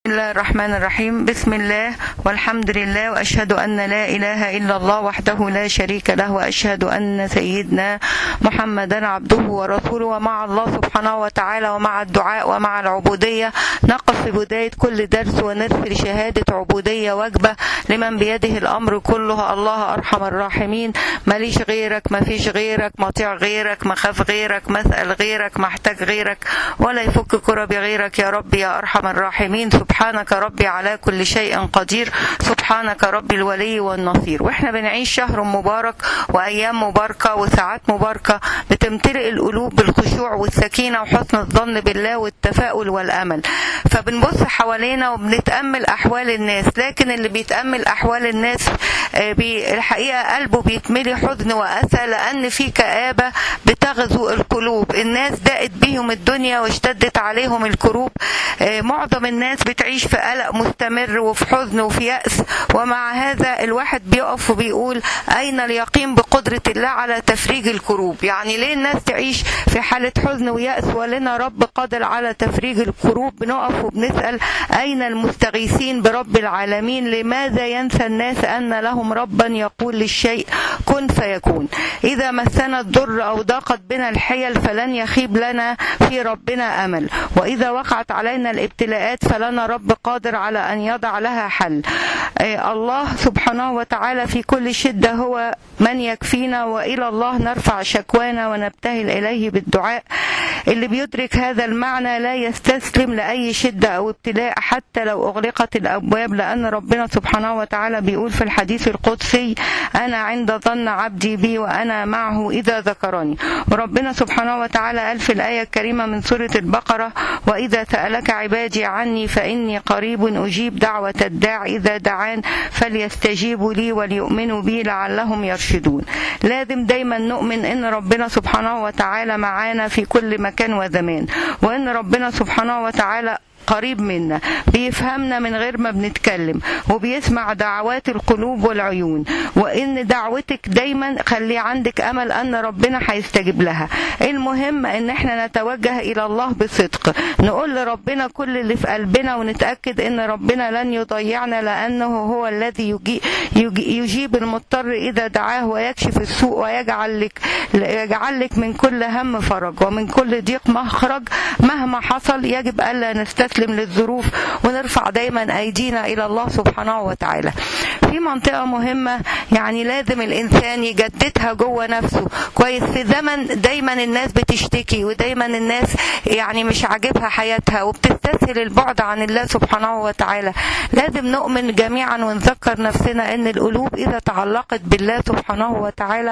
الله الرحمن الرحيم بسم الله والحمد لله واشهد ان لا اله الا الله وحده لا شريك له واشهد ان سيدنا محمدا عبده ورسوله ومع الله سبحانه وتعالى ومع الدعاء ومع العبوديه نقف في بدايه كل درس ونرسل شهاده عبوديه وجبه لمن بيده الامر كله الله ارحم الراحمين ماليش غيرك ما فيش غيرك مطيع غيرك مخاف غيرك مسال غيرك محتاج غيرك ولا يفك كربي غيرك يا رب يا ارحم الراحمين سبحانك ربي على كل شيء قدير سبحانك ربي الولي والنصير واحنا بنعيش شهر مبارك وايام مباركه وساعات مباركه بتمتلئ القلوب بالخشوع والسكينه وحسن الظن بالله والتفاؤل والامل فبنبص حوالينا وبنتامل احوال الناس لكن اللي بيتامل احوال الناس آه، بي- الحقيقه قلبه بيتملي حزن واسى لان في كابه بتغزو القلوب الناس دقت بيهم الدنيا واشتدت عليهم الكروب آه، معظم الناس بتعيش في قلق مستمر وفي حزن وفي يأس ومع هذا الواحد بيقف وبيقول أين اليقين بقدرة الله على تفريج الكروب يعني ليه الناس تعيش في حالة حزن ويأس ولنا رب قادر على تفريج الكروب بنقف وبنسأل أين المستغيثين برب العالمين لماذا ينسى الناس أن لهم ربا يقول للشيء كن فيكون إذا مسنا الضر أو ضاقت بنا الحيل فلن يخيب لنا في ربنا أمل وإذا وقعت علينا الابتلاءات فلنا رب قادر على أن يضع لها حل آه، الله سبحانه وتعالى في كل شدة هو من يكفينا وإلى الله نرفع شكوانا ونبتهل إليه بالدعاء اللي بيدرك هذا المعنى لا يستسلم لأي شدة أو ابتلاء حتى لو أغلقت الأبواب لأن ربنا سبحانه وتعالى بيقول في الحديث القدسي أنا عند ظن عبدي بي وأنا معه إذا ذكرني وربنا سبحانه وتعالى قال في الآية الكريمة من سورة البقرة وإذا سألك عبادي عني فإني قريب أجيب دعوة الداع إذا دعان فليستجيبوا لي وليؤمنوا بي لعلهم يرشدون لازم دايما نؤمن إن ربنا سبحانه وتعالى معانا في كل مكان وزمان وإن ربنا سبحانه وتعالى قريب منا بيفهمنا من غير ما بنتكلم وبيسمع دعوات القلوب والعيون وان دعوتك دايما خلي عندك امل ان ربنا هيستجيب لها المهم ان احنا نتوجه الى الله بصدق نقول لربنا كل اللي في قلبنا ونتاكد ان ربنا لن يضيعنا لانه هو الذي يجي يجي يجيب المضطر اذا دعاه ويكشف السوء ويجعل لك يجعل لك من كل هم فرج ومن كل ضيق مخرج مهما حصل يجب الا نستسلم للظروف ونرفع دايما ايدينا الى الله سبحانه وتعالى في منطقه مهمه يعني لازم الانسان يجددها جوه نفسه كويس في زمن دايما الناس بتشتكي ودايما الناس يعني مش عاجبها حياتها وبتستسهل البعد عن الله سبحانه وتعالى لازم نؤمن جميعا ونذكر نفسنا ان القلوب اذا تعلقت بالله سبحانه وتعالى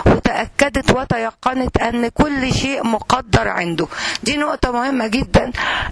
وتاكدت وتيقنت ان كل شيء مقدر عنده دي نقطه مهمه جدا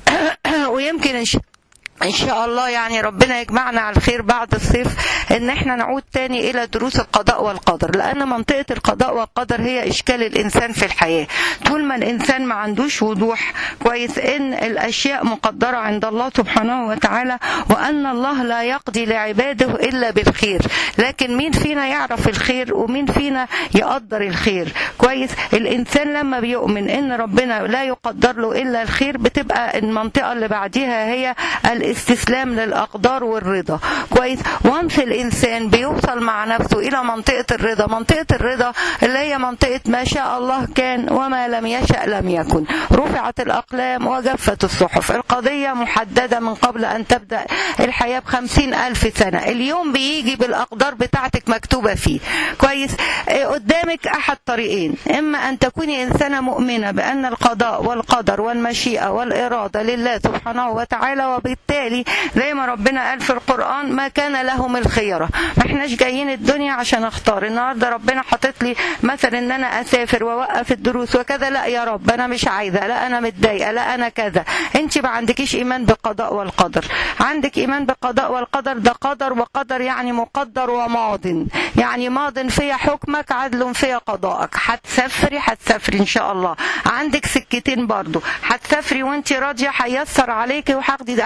ويمكن إن شاء ان شاء الله يعني ربنا يجمعنا على الخير بعد الصيف ان احنا نعود تاني الى دروس القضاء والقدر لان منطقه القضاء والقدر هي اشكال الانسان في الحياه طول ما الانسان ما عندوش وضوح كويس ان الاشياء مقدره عند الله سبحانه وتعالى وان الله لا يقضي لعباده الا بالخير لكن مين فينا يعرف الخير ومين فينا يقدر الخير كويس الانسان لما بيؤمن ان ربنا لا يقدر له الا الخير بتبقى المنطقه اللي بعديها هي الاستسلام للاقدار والرضا كويس وانس الانسان بيوصل مع نفسه الى منطقه الرضا منطقه الرضا اللي هي منطقه ما شاء الله كان وما لم يشا لم يكن رفعت الاقلام وجفت الصحف القضيه محدده من قبل ان تبدا الحياه بخمسين الف سنه اليوم بيجي بالاقدار بتاعتك مكتوبه فيه كويس إيه قدامك احد طريقين اما ان تكوني انسانه مؤمنه بان القضاء والقدر والمشيئه والاراده لله سبحانه وتعالى وبالتالي زي ما ربنا قال في القران ما كان لهم الخيره ما احناش جايين الدنيا عشان اختار النهارده ربنا حاطط لي مثلا ان انا اسافر واوقف الدروس وكذا لا يا رب انا مش عايزه لا انا متضايقه لا انا كذا انت ما عندكيش ايمان بالقضاء والقدر عندك ايمان بالقضاء والقدر ده قدر وقدر يعني مقدر وماض يعني ماض فيا حكمك عدل فيا قضاءك هتسافري هتسافري ان شاء الله عندك سكتين برضو هتسافري وانت راضيه هيسر عليكي وهتاخدي هتاخدي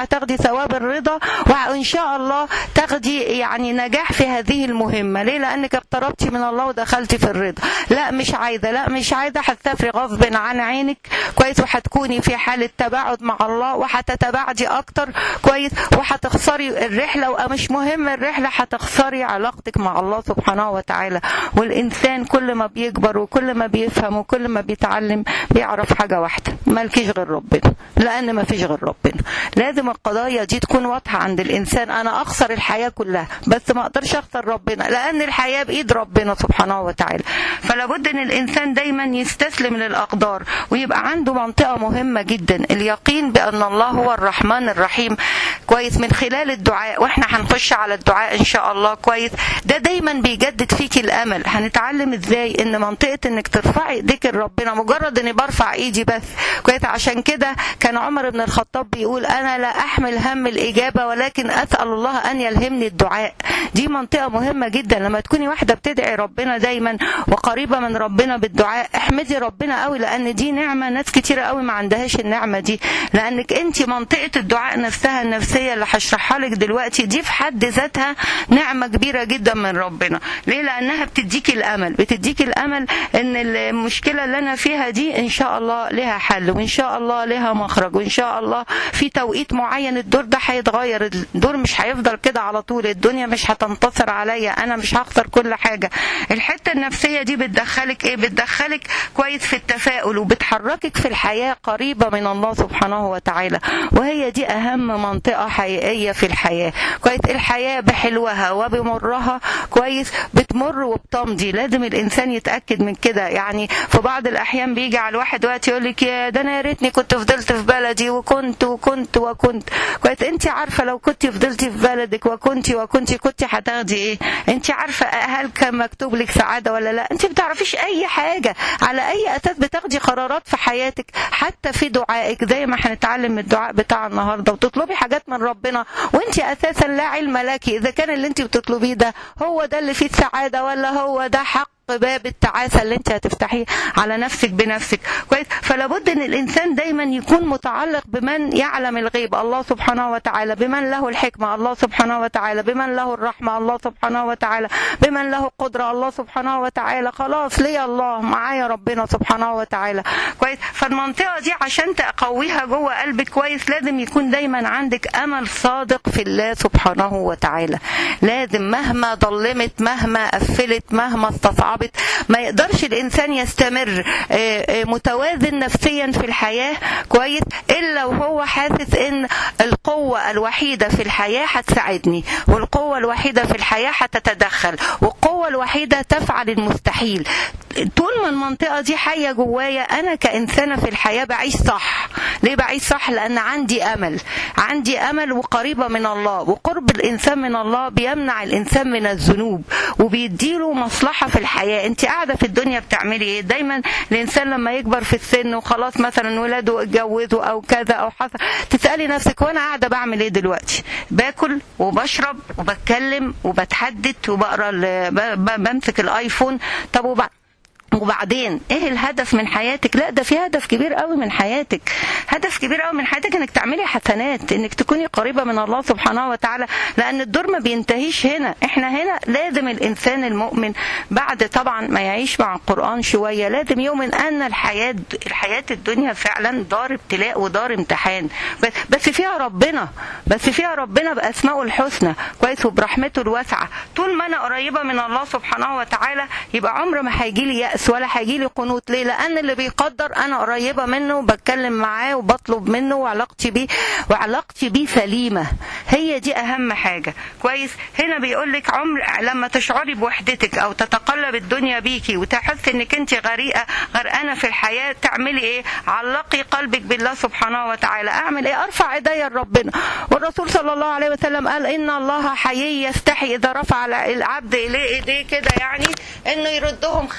ثواب الرضا وان شاء الله تاخدي يعني نجاح في هذه المهمه ليه لانك اقتربتي من الله ودخلتي في الرضا لا مش عايزه لا مش عايزه هتسافري غصب عن عينك كويس وهتكوني في حاله تباعد مع الله وهتتباعدي اكتر كويس وهتخسري الرحله ومش مهم الرحله هتخسري علاقتك مع الله سبحانه وتعالى والانسان كل ما بيكبر وكل ما بيفهم وكل ما بيتعلم بيعرف حاجه واحده مالكيش غير ربنا لان ما فيش غير ربنا لازم القضايا دي تكون واضحه عند الانسان انا اخسر الحياه كلها بس ما اقدرش اخسر ربنا لان الحياه بايد ربنا سبحانه وتعالى فلا بد ان الانسان دايما يستسلم للاقدار ويبقى عنده منطقه مهمه جدا اليقين بان الله هو الرحمن الرحيم كويس من خلال الدعاء واحنا هنخش على الدعاء ان شاء الله كويس ده دايما بيجدد فيك الامل هنتعلم ازاي ان منطقه انك ترفعي ايديك لربنا مجرد اني برفع ايدي بس كويس عشان كده كان عمر بن الخطاب بيقول انا لا احمل هم الاجابه ولكن اسال الله ان يلهمني الدعاء دي منطقه مهمه جدا لما تكوني واحده بتدعي ربنا دايما وقريبه من ربنا بالدعاء احمدي ربنا قوي لان دي نعمه ناس كتيره قوي ما عندهاش النعمه دي لانك انت منطقه الدعاء نفسها النفسيه اللي هشرحها لك دلوقتي دي في حد ذاتها نعمه كبيره جدا من ربنا ليه لانها بتديكي الامل بتديكي الامل ان المشكله اللي انا فيها دي ان شاء الله لها حل وان شاء الله لها مخرج وان شاء الله في توقيت معين الدور ده هيتغير الدور مش هيفضل كده على طول الدنيا مش هتنتصر عليا انا مش هخسر كل حاجه الحته النفسيه دي بتدخلك ايه بتدخلك كويس في التفاؤل وبتحركك في الحياه قريبه من الله سبحانه وتعالى وهي دي اهم منطقه حقيقيه في الحياه كويس الحياه بحلوها وبمرها كويس بتمر وبتمضي لازم الانسان يتاكد من كده يعني في بعض الاحيان بيجي على الواحد وقت يقول لك يا ده انا يا ريتني كنت فضلت في بلدي وكنت وكنت وكنت كويس انت عارفه لو كنت فضلتي في بلدك وكنت وكنت كنت هتاخدي ايه انت عارفه هل كان مكتوب لك سعاده ولا لا انت بتعرفيش اي حاجه على اي اساس بتاخدي قرارات في حياتك حتى في دعائك زي ما هنتعلم من الدعاء بتاع النهارده وتطلبي حاجات من ربنا وانت اساسا لا علم لك اذا كان اللي انت بتطلبيه ده هو ده اللي فيه السعاده ولا هو ده حق باب التعاسة اللي انت هتفتحيه على نفسك بنفسك كويس فلا بد ان الانسان دايما يكون متعلق بمن يعلم الغيب الله سبحانه وتعالى بمن له الحكمة الله سبحانه وتعالى بمن له الرحمة الله سبحانه وتعالى بمن له القدرة الله سبحانه وتعالى خلاص ليه الله معايا ربنا سبحانه وتعالى كويس فالمنطقة دي عشان تقويها جوه قلبك كويس لازم يكون دايما عندك امل صادق في الله سبحانه وتعالى لازم مهما ضلمت مهما قفلت مهما استصعبت صعبت ما يقدرش الانسان يستمر متوازن نفسيا في الحياه كويس الا وهو حاسس ان القوه الوحيده في الحياه هتساعدني والقوه الوحيده في الحياه هتتدخل والقوه الوحيده تفعل المستحيل طول ما المنطقه دي حيه جوايا انا كانسانه في الحياه بعيش صح ليه بعيش صح لان عندي امل عندي امل وقريبه من الله وقرب الانسان من الله بيمنع الانسان من الذنوب وبيديله مصلحه في الحياه انت قاعده في الدنيا بتعملي ايه دايما الانسان لما يكبر في السن وخلاص مثلا ولاده اتجوزوا او كذا او حصل تسالي نفسك وانا قاعده بعمل ايه دلوقتي باكل وبشرب وبتكلم وبتحدث وبقرا بمسك الايفون طب وبعد وبعدين ايه الهدف من حياتك لا ده في هدف كبير قوي من حياتك هدف كبير قوي من حياتك انك تعملي حسنات انك تكوني قريبه من الله سبحانه وتعالى لان الدور ما بينتهيش هنا احنا هنا لازم الانسان المؤمن بعد طبعا ما يعيش مع القران شويه لازم يؤمن ان الحياه الحياه الدنيا فعلا دار ابتلاء ودار امتحان بس فيها ربنا بس فيها ربنا باسمائه الحسنى كويس وبرحمته الواسعه طول ما انا قريبه من الله سبحانه وتعالى يبقى عمر ما هيجي لي يأس ولا هيجي لي قنوط ليه لان اللي بيقدر انا قريبه منه وبتكلم معاه وبطلب منه وعلاقتي بيه وعلاقتي بيه سليمه هي دي اهم حاجه كويس هنا بيقول لك عمر لما تشعري بوحدتك او تتقلب الدنيا بيكي وتحس انك انت غريقه غرقانه في الحياه تعملي ايه علقي قلبك بالله سبحانه وتعالى اعمل ايه ارفع ايدي لربنا والرسول صلى الله عليه وسلم قال ان الله حيي يستحي اذا رفع العبد اليه ايديه كده يعني انه يردهم خاليين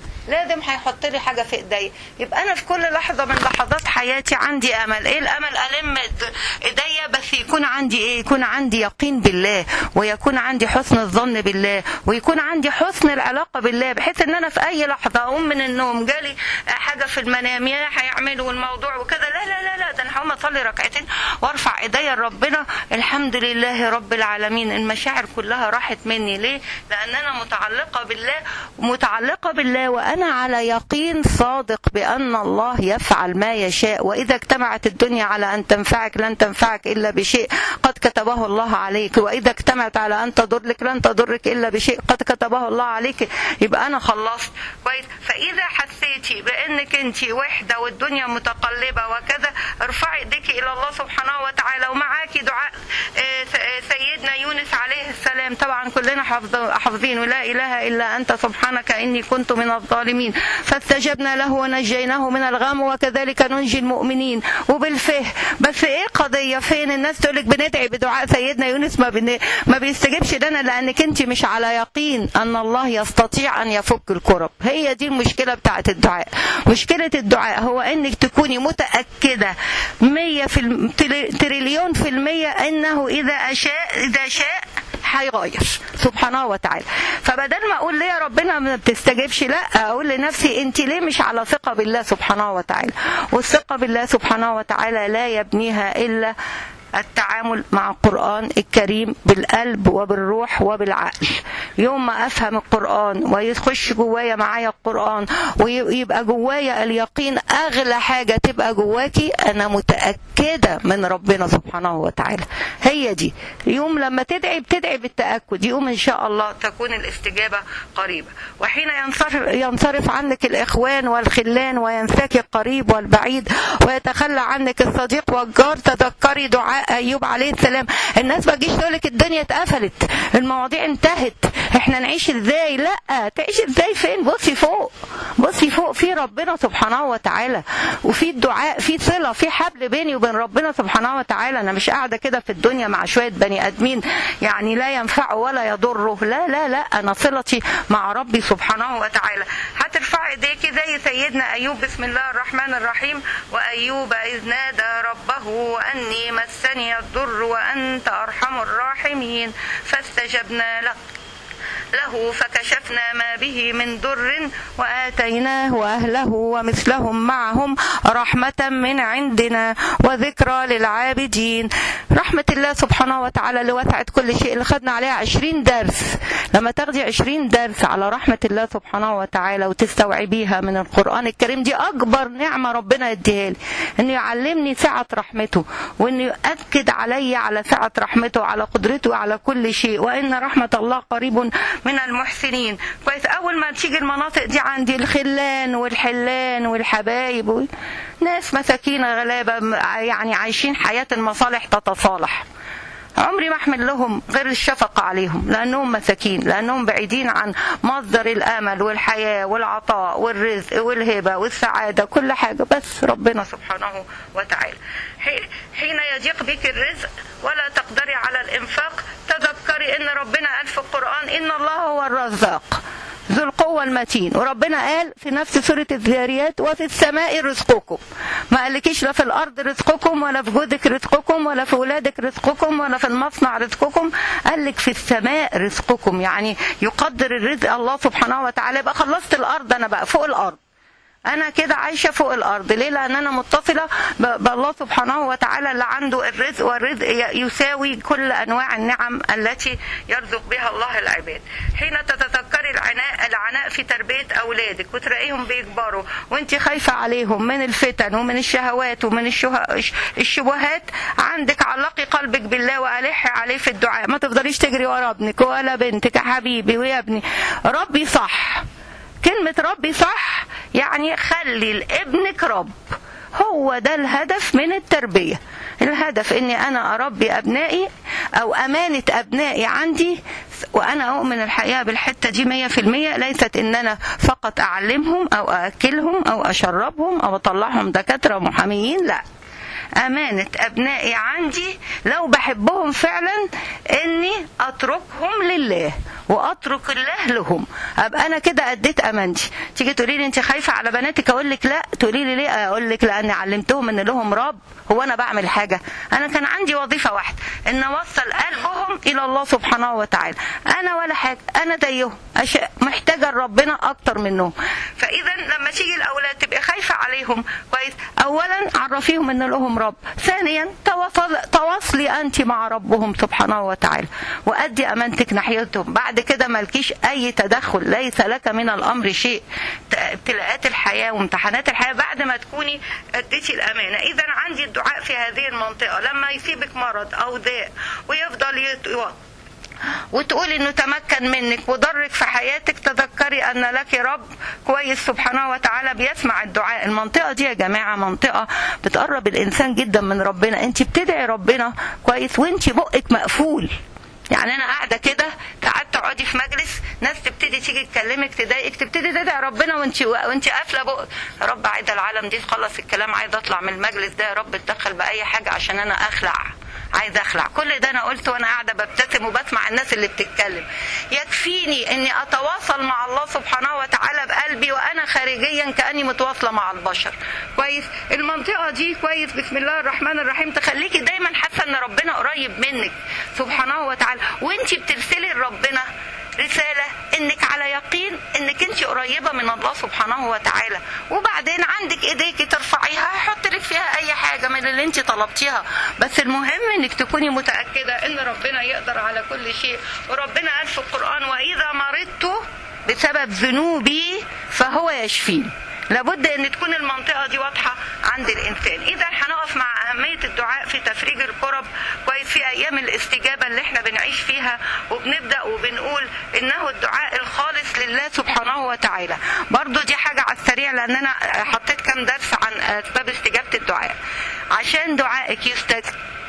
لازم هيحط لي حاجه في ايديا يبقى انا في كل لحظه من لحظات حياتي عندي امل ايه الامل الم ايديا بس يكون عندي ايه يكون عندي يقين بالله ويكون عندي حسن الظن بالله ويكون عندي حسن العلاقه بالله بحيث ان انا في اي لحظه اقوم من النوم جالي حاجه في المنام يا هيعملوا الموضوع وكذا لا لا لا لا ده انا هقوم اصلي ركعتين وارفع ايديا لربنا الحمد لله رب العالمين المشاعر كلها راحت مني ليه لان انا متعلقه بالله متعلقه بالله وانا على يقين صادق بان الله يفعل ما يشاء واذا اجتمعت الدنيا على ان تنفعك لن تنفعك الا بشيء قد كتبه الله عليك واذا اجتمعت على ان تضرك لن تضرك الا بشيء قد كتبه الله عليك يبقى انا خلصت كويس فاذا حسيتي بانك انت وحده والدنيا متقلبه وكذا ارفعي ايديك الى الله سبحانه وتعالى ومعاكي دعاء سيدنا يونس عليه السلام طبعا كلنا حافظين لا اله الا انت سبحانك اني كنت من الظالمين فاستجبنا له ونجيناه من الغم وكذلك ننجي المؤمنين وبالفهم بس ايه قضيه فين الناس تقول لك بندعي بدعاء سيدنا يونس ما بن... ما بيستجيبش لنا لانك انت مش على يقين ان الله يستطيع ان يفك الكرب هي دي المشكله بتاعت الدعاء مشكله الدعاء هو انك تكوني متاكده مية في الم... تريليون في المية انه اذا اشاء اذا شاء هيغير سبحانه وتعالى فبدل ما اقول ليه يا ربنا ما بتستجيبش لا اقول لنفسي انت ليه مش على ثقه بالله سبحانه وتعالى والثقه بالله سبحانه وتعالى لا يبنيها الا التعامل مع القرآن الكريم بالقلب وبالروح وبالعقل يوم ما أفهم القرآن ويخش جوايا معايا القرآن ويبقى جوايا اليقين أغلى حاجة تبقى جواكي أنا متأكدة من ربنا سبحانه وتعالى هي دي يوم لما تدعي بتدعي بالتأكد يوم إن شاء الله تكون الاستجابة قريبة وحين ينصرف, ينصرف عنك الإخوان والخلان وينساك القريب والبعيد ويتخلى عنك الصديق والجار تذكري دعاء ايوب عليه السلام الناس ما تجيش تقول لك الدنيا اتقفلت المواضيع انتهت احنا نعيش ازاي لا تعيش ازاي فين بصي فوق بصي فوق في ربنا سبحانه وتعالى وفي الدعاء في صله في حبل بيني وبين ربنا سبحانه وتعالى انا مش قاعده كده في الدنيا مع شويه بني ادمين يعني لا ينفعه ولا يضره لا لا لا انا صلتي مع ربي سبحانه وتعالى هترفعي ايديكي زي سيدنا ايوب بسم الله الرحمن الرحيم وايوب اذ نادى ربه اني مسني الضر وانت ارحم الراحمين فاستجبنا له له فكشفنا ما به من ضر وآتيناه وأهله ومثلهم معهم رحمة من عندنا وذكرى للعابدين رحمة الله سبحانه وتعالى اللي وسعت كل شيء اللي خدنا عليها عشرين درس لما تاخدي عشرين درس على رحمة الله سبحانه وتعالى وتستوعبيها من القرآن الكريم دي أكبر نعمة ربنا يديها لي إنه يعلمني سعة رحمته وإنه يؤكد علي على سعة رحمته على قدرته على كل شيء وإن رحمة الله قريب من المحسنين كويس اول ما تيجي المناطق دي عندي الخلان والحلان والحبايب ناس مساكين غلابه يعني عايشين حياه المصالح تتصالح عمري ما احمل لهم غير الشفقة عليهم لأنهم مساكين لأنهم بعيدين عن مصدر الأمل والحياة والعطاء والرزق والهبة والسعادة كل حاجة بس ربنا سبحانه وتعالى حين يضيق بك الرزق ولا تقدري على الإنفاق تذكري إن ربنا قال في القرآن إن الله هو الرزاق ذو القوة المتين وربنا قال في نفس سورة الذاريات وفي السماء رزقكم ما قالكيش لا في الأرض رزقكم ولا في جوزك رزقكم ولا في ولادك رزقكم ولا في المصنع رزقكم قال لك في السماء رزقكم يعني يقدر الرزق الله سبحانه وتعالى يبقى خلصت الأرض أنا بقى فوق الأرض انا كده عايشه فوق الارض ليه لان انا متصله بالله سبحانه وتعالى اللي عنده الرزق والرزق يساوي كل انواع النعم التي يرزق بها الله العباد حين تتذكري العناء العناء في تربيه اولادك وتلاقيهم بيكبروا وانت خايفه عليهم من الفتن ومن الشهوات ومن الشبهات عندك علقي قلبك بالله والحي عليه في الدعاء ما تفضليش تجري ورا ابنك ولا بنتك يا حبيبي ويا ابني ربي صح كلمة ربي صح يعني خلي لابنك رب هو ده الهدف من التربية الهدف اني انا اربي ابنائي او امانة ابنائي عندي وانا اؤمن الحقيقة بالحتة دي مية في المية ليست ان انا فقط اعلمهم او اكلهم او اشربهم او اطلعهم دكاترة محاميين لا أمانة أبنائي عندي لو بحبهم فعلا إني أتركهم لله واترك الله لهم ابقى انا كده اديت امانتي تيجي تقولي لي انت خايفه على بناتك اقول لك لا تقولي لي ليه اقول لك لاني علمتهم ان لهم رب هو انا بعمل حاجه انا كان عندي وظيفه واحده ان اوصل قلبهم الى الله سبحانه وتعالى انا ولا حاجه انا زيهم أش... محتاجه ربنا اكتر منهم فاذا لما تيجي الاولاد تبقى خايفه عليهم كويس اولا عرفيهم ان لهم رب ثانيا تواصل تواصلي انت مع ربهم سبحانه وتعالى وادي امانتك ناحيتهم بعد كده مالكيش اي تدخل ليس لك من الامر شيء ابتلاءات الحياه وامتحانات الحياه بعد ما تكوني اديتي الامانه اذا عندي الدعاء في هذه المنطقه لما يصيبك مرض او داء ويفضل يت... وتقولي انه تمكن منك وضرك في حياتك تذكري ان لك رب كويس سبحانه وتعالى بيسمع الدعاء المنطقه دي يا جماعه منطقه بتقرب الانسان جدا من ربنا انت بتدعي ربنا كويس وانت بقك مقفول يعني انا قاعده كده قعدت تقعدي في مجلس ناس تبتدي تيجي تكلمك تضايقك تبتدي تدعي ربنا وانت وانت قافله بق يا رب عايزه العالم دي تخلص الكلام عايزه اطلع من المجلس ده يا رب اتدخل باي حاجه عشان انا اخلع عايزه اخلع كل ده انا قلت وانا قاعده ببتسم وبسمع الناس اللي بتتكلم يكفيني اني اتواصل مع الله سبحانه وتعالى بقلبي وانا خارجيا كاني متواصله مع البشر كويس المنطقه دي كويس بسم الله الرحمن الرحيم تخليكي دايما حاسه ان ربنا قريب منك سبحانه وتعالى وانت بترسلي لربنا رسالة انك على يقين انك انت قريبة من الله سبحانه وتعالى وبعدين عندك ايديك ترفعيها هيحط لك فيها اي حاجة من اللي انت طلبتيها بس المهم انك تكوني متأكدة ان ربنا يقدر على كل شيء وربنا قال في القرآن واذا مرضت بسبب ذنوبي فهو يشفيني لابد ان تكون المنطقه دي واضحه عند الانسان اذا هنقف مع اهميه الدعاء في تفريج الكرب كويس في ايام الاستجابه اللي احنا بنعيش فيها وبنبدا وبنقول انه الدعاء الخالص لله سبحانه وتعالى برضو دي حاجه على السريع لان انا حطيت كام درس عن اسباب استجابه الدعاء عشان دعائك يستجاب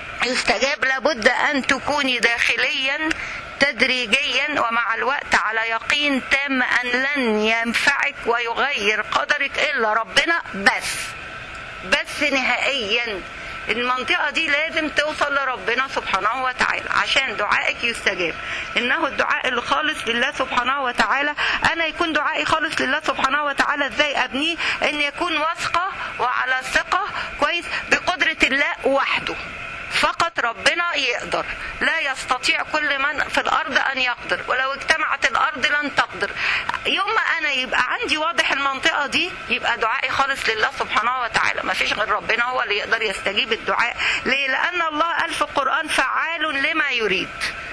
يستجاب لابد ان تكوني داخليا تدريجيا ومع الوقت على يقين تام ان لن ينفعك ويغير قدرك الا ربنا بس بس نهائيا المنطقة دي لازم توصل لربنا سبحانه وتعالى عشان دعائك يستجاب إنه الدعاء الخالص لله سبحانه وتعالى أنا يكون دعائي خالص لله سبحانه وتعالى إزاي أبنيه إن يكون واثقة وعلى ثقة كويس بقدرة الله وحده فقط ربنا يقدر لا يستطيع كل من في الارض ان يقدر ولو اجتمعت الارض لن تقدر يوم ما انا يبقى عندي واضح المنطقه دي يبقى دعائي خالص لله سبحانه وتعالى ما فيش غير ربنا هو اللي يقدر يستجيب الدعاء ليه لان الله قال في القران فعال لما يريد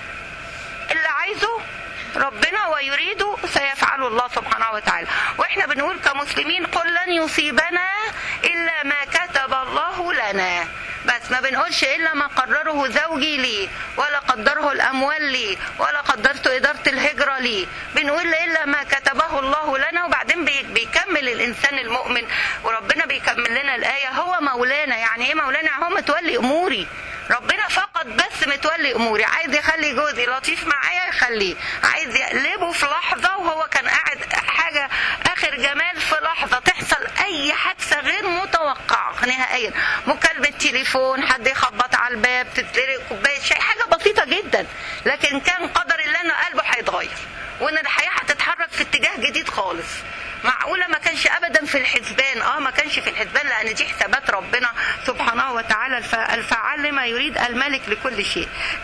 اللي عايزه ربنا ويريده سيفعله الله سبحانه وتعالى واحنا بنقول كمسلمين قل لن يصيبنا الا ما كتب الله لنا بس ما بنقولش الا ما قرره زوجي لي ولا قدره الاموال لي ولا قدرت اداره الهجره لي بنقول الا ما كتبه الله لنا وبعدين بيكمل الانسان المؤمن وربنا بيكمل لنا الايه هو مولانا يعني ايه مولانا هو متولي اموري ربنا فقط بس متولي اموري عايز يخلي جوزي لطيف معايا يخليه عايز يقلبه في لحظه وهو كان قاعد حاجه اخر جمال في لحظه تحصل اي حادثه غير متوقعه نهائيا مكالمه تليفون حد يخبط على الباب تتسرق كوبايه شاي حاجه بسيطه جدا لكن كان قدر الله ان قلبه هيتغير وان الحياه هتتحرك في اتجاه جديد خالص معقوله ما كانش ابدا في الحسبان اه ما كانش في الحسبان لان دي حسابات ربنا سبحانه وتعالى الفعال لما يريد الملك لكل شيء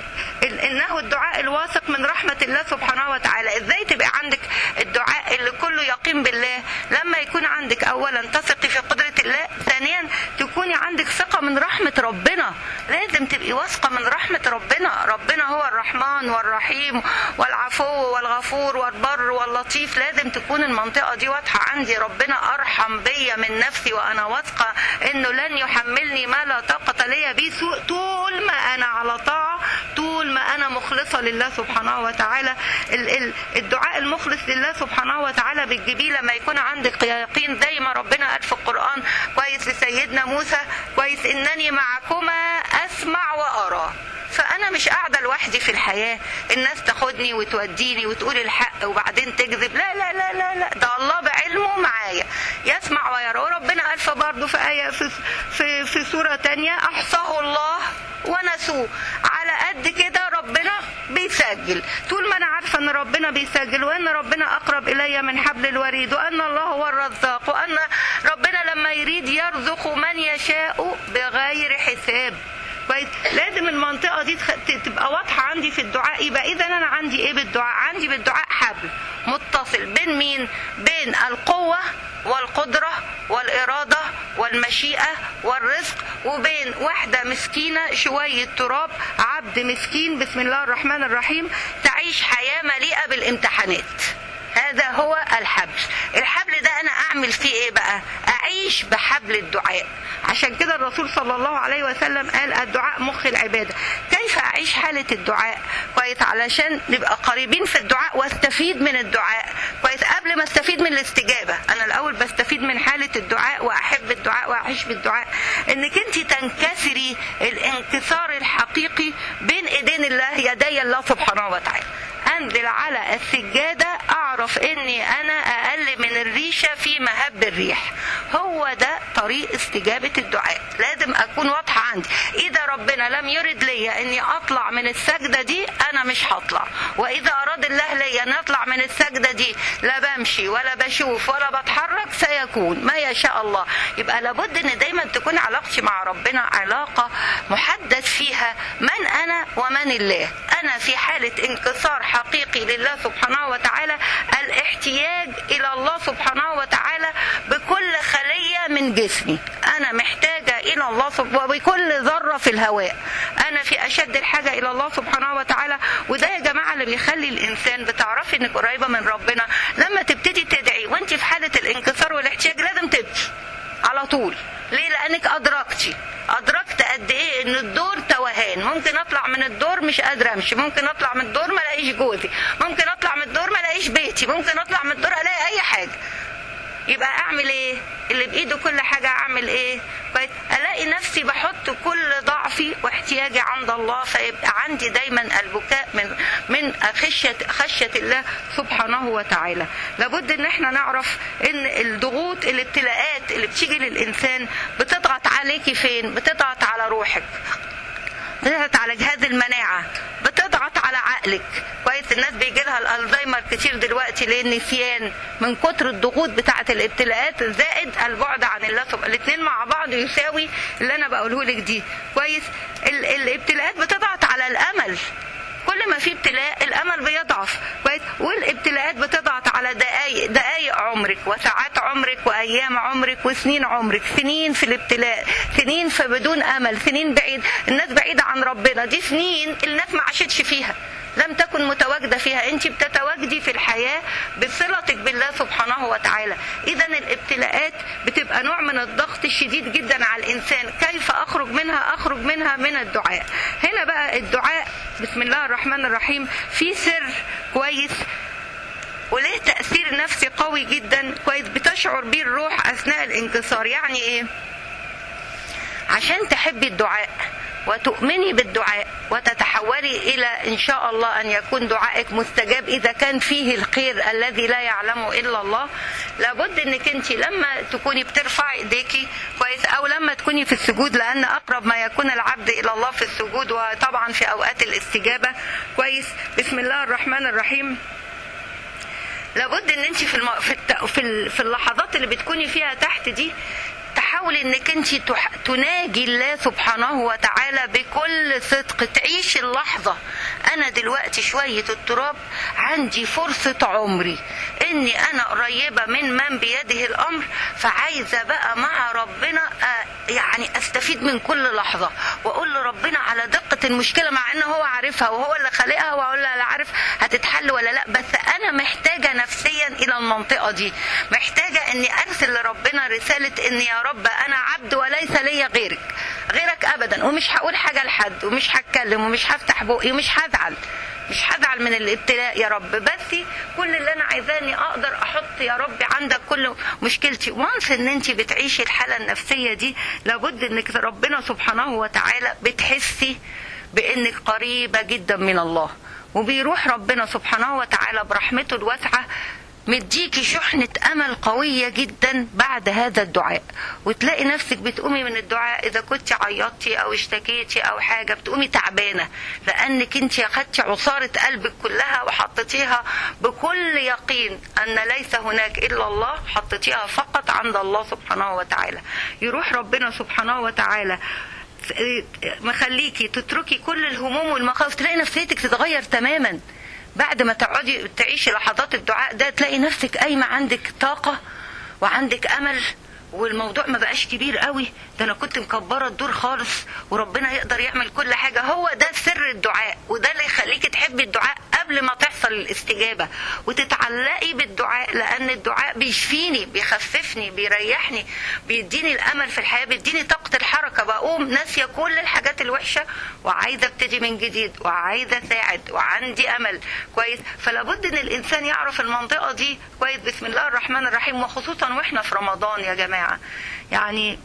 انه الدعاء الواثق من رحمه الله سبحانه وتعالى ازاي تبقى عندك الدعاء اللي كله يقين بالله لما يكون عندك اولا تثقي في قدره الله ثانيا تكوني عندك ثقه من رحمه ربنا لازم تبقي واثقه من رحمه ربنا ربنا هو الرحمن والرحيم والعفو والغفور والبر واللطيف لازم تكون المنطقه دي واضحه عندي ربنا ارحم بيا من نفسي وانا واثقه انه لن يحملني ما لا طاقه لي به سوء طول ما انا على طاعه طول ما انا مخلصه لله سبحانه وتعالى الدعاء المخلص لله سبحانه وتعالى بتجيبيه لما يكون عندك يقين زي ما ربنا قال في القران كويس لسيدنا موسى كويس انني معكما اسمع وارى فانا مش قاعده لوحدي في الحياه الناس تاخدني وتوديني وتقول الحق وبعدين تكذب لا لا لا لا لا ده الله بعلمه معايا يسمع ويرى وربنا قال برضه في ايه في في, في سوره تانية احصاه الله ونسوه على قد كده ربنا بيسجل طول ما انا عارفه عارفه ان ربنا بيسجل وان ربنا اقرب الي من حبل الوريد وان الله هو الرزاق وان ربنا لما يريد يرزق من يشاء بغير حساب كويس لازم المنطقه دي تخ... ت- تبقى واضحه عندي في الدعاء يبقى اذا انا عندي ايه بالدعاء عندي بالدعاء حبل متصل بين مين بين القوه والقدره والاراده والمشيئه والرزق وبين واحده مسكينه شويه تراب عبد مسكين بسم الله الرحمن الرحيم تعيش حياه مليئه بالامتحانات هذا هو الحبل الحبل ده انا اعمل فيه ايه بقى اعيش بحبل الدعاء عشان كده الرسول صلى الله عليه وسلم قال الدعاء مخ العباده كيف اعيش حاله الدعاء كويس علشان نبقى قريبين في الدعاء واستفيد من الدعاء كويس قبل ما استفيد من الاستجابه انا الاول بستفيد من حاله الدعاء واحب الدعاء واعيش بالدعاء انك انت تنكسري الانكسار الحقيقي بين ايدين الله يدي الله سبحانه وتعالى انزل على السجادة اعرف اني انا اقل من الريشة في مهب الريح هو ده طريق استجابة الدعاء لازم اكون واضحة عندي اذا ربنا لم يرد لي اني اطلع من السجدة دي انا مش هطلع واذا اراد الله لي ان اطلع من السجدة دي لا بمشي ولا بشوف ولا بتحرك سيكون ما يشاء الله يبقى لابد ان دايما تكون علاقتي مع ربنا علاقة محدث فيها من انا ومن الله انا في حالة انكسار حقيقي لله سبحانه وتعالى الاحتياج الى الله سبحانه وتعالى بكل خلية من جسمي انا محتاجة الى الله سبحانه وبكل ذرة في الهواء انا في اشد الحاجة الى الله سبحانه وتعالى وده يا جماعة اللي بيخلي الانسان بتعرفي انك قريبة من ربنا لما تبتدي تدعي وانت في حالة الانكسار والاحتياج لازم تبكي على طول ليه لانك ادركتي ادركت قد ايه ان الدور توهان ممكن اطلع من الدور مش قادره امشي ممكن اطلع من الدور ما الاقيش جوزي ممكن اطلع من الدور ما الاقيش بيتي ممكن اطلع من الدور الاقي اي حاجه يبقى اعمل ايه اللي بايده كل حاجه اعمل ايه كويس الاقي نفسي بحط كل ضعفي واحتياجي عند الله فيبقى عندي دايما البكاء من من خشيه خشيه الله سبحانه وتعالى لابد ان احنا نعرف ان الضغوط الابتلاءات اللي بتيجي للانسان بتضغط عليكي فين بتضغط على روحك بتضغط على جهاز المناعة بتضغط على عقلك كويس الناس بيجي لها الالزهايمر كتير دلوقتي لان النسيان من كتر الضغوط بتاعة الابتلاءات زائد البعد عن الله سبحانه الاثنين مع بعض يساوي اللي انا بقوله لك دي كويس ال- الابتلاءات بتضغط على الامل كل ما في ابتلاء الامل بيضعف كويس والابتلاءات بتضغط على دقايق دقايق عمرك وساعات عمرك وايام عمرك وسنين عمرك سنين في الابتلاء سنين في بدون امل سنين بعيد الناس بعيده عن ربنا دي سنين الناس ما عاشتش فيها لم تكن متواجدة فيها انت بتتواجدي في الحياة بصلتك بالله سبحانه وتعالى اذا الابتلاءات بتبقى نوع من الضغط الشديد جدا على الانسان كيف اخرج منها اخرج منها من الدعاء هنا بقى الدعاء بسم الله الرحمن الرحيم في سر كويس وليه تأثير نفسي قوي جدا كويس بتشعر بيه الروح أثناء الانكسار يعني إيه عشان تحبي الدعاء وتؤمني بالدعاء وتتحولي إلى إن شاء الله أن يكون دعائك مستجاب إذا كان فيه الخير الذي لا يعلمه إلا الله لابد أنك أنت لما تكوني بترفعي إيديكي كويس أو لما تكوني في السجود لأن أقرب ما يكون العبد إلى الله في السجود وطبعا في أوقات الاستجابة كويس بسم الله الرحمن الرحيم لابد ان انت في الم... في, الت... في, ال... في اللحظات اللي بتكوني فيها تحت دي تحاولي انك انت تح... تناجي الله سبحانه وتعالى بكل صدق تعيش اللحظه انا دلوقتي شويه التراب عندي فرصه عمري اني انا قريبه من من بيده الامر فعايزه بقى مع ربنا آه، يعني استفيد من كل لحظه واقول لربنا على دقه المشكله مع ان هو عارفها وهو اللي خالقها واقول له لا عارف هتتحل ولا لا بس انا محتاجه نفسيا الى المنطقه دي محتاجه اني ارسل لربنا رساله ان يا رب انا عبد وليس لي غيرك غيرك ابدا ومش هقول حاجه لحد ومش هتكلم ومش هفتح بقي ومش هزعل مش هزعل من الابتلاء يا رب بس كل اللي انا عايزاه اني اقدر احط يا رب عندك كل مشكلتي وانس ان انت بتعيشي الحاله النفسيه دي لابد انك ربنا سبحانه وتعالى بتحسي بانك قريبه جدا من الله وبيروح ربنا سبحانه وتعالى برحمته الواسعه مديكي شحنة أمل قوية جدا بعد هذا الدعاء وتلاقي نفسك بتقومي من الدعاء إذا كنت عيطتي أو اشتكيتي أو حاجة بتقومي تعبانة لأنك أنت أخدتي عصارة قلبك كلها وحطيتيها بكل يقين أن ليس هناك إلا الله حطيتيها فقط عند الله سبحانه وتعالى يروح ربنا سبحانه وتعالى مخليكي تتركي كل الهموم والمخاوف تلاقي نفسيتك تتغير تماما بعد ما تقعدي تعيشي لحظات الدعاء ده تلاقي نفسك قايمه عندك طاقه وعندك امل والموضوع ما بقاش كبير قوي ده انا كنت مكبره الدور خالص وربنا يقدر يعمل كل حاجه هو ده سر الدعاء وده اللي يخليكي تحبي الدعاء قبل ما تحصل الاستجابه وتتعلقي بالدعاء لان الدعاء بيشفيني بيخففني بيريحني بيديني الامل في الحياه بيديني طاقه الحركه بقوم ناسيه كل الحاجات الوحشه وعايزه ابتدي من جديد وعايزه اساعد وعندي امل كويس فلابد ان الانسان يعرف المنطقه دي كويس بسم الله الرحمن الرحيم وخصوصا واحنا في رمضان يا جماعه يعني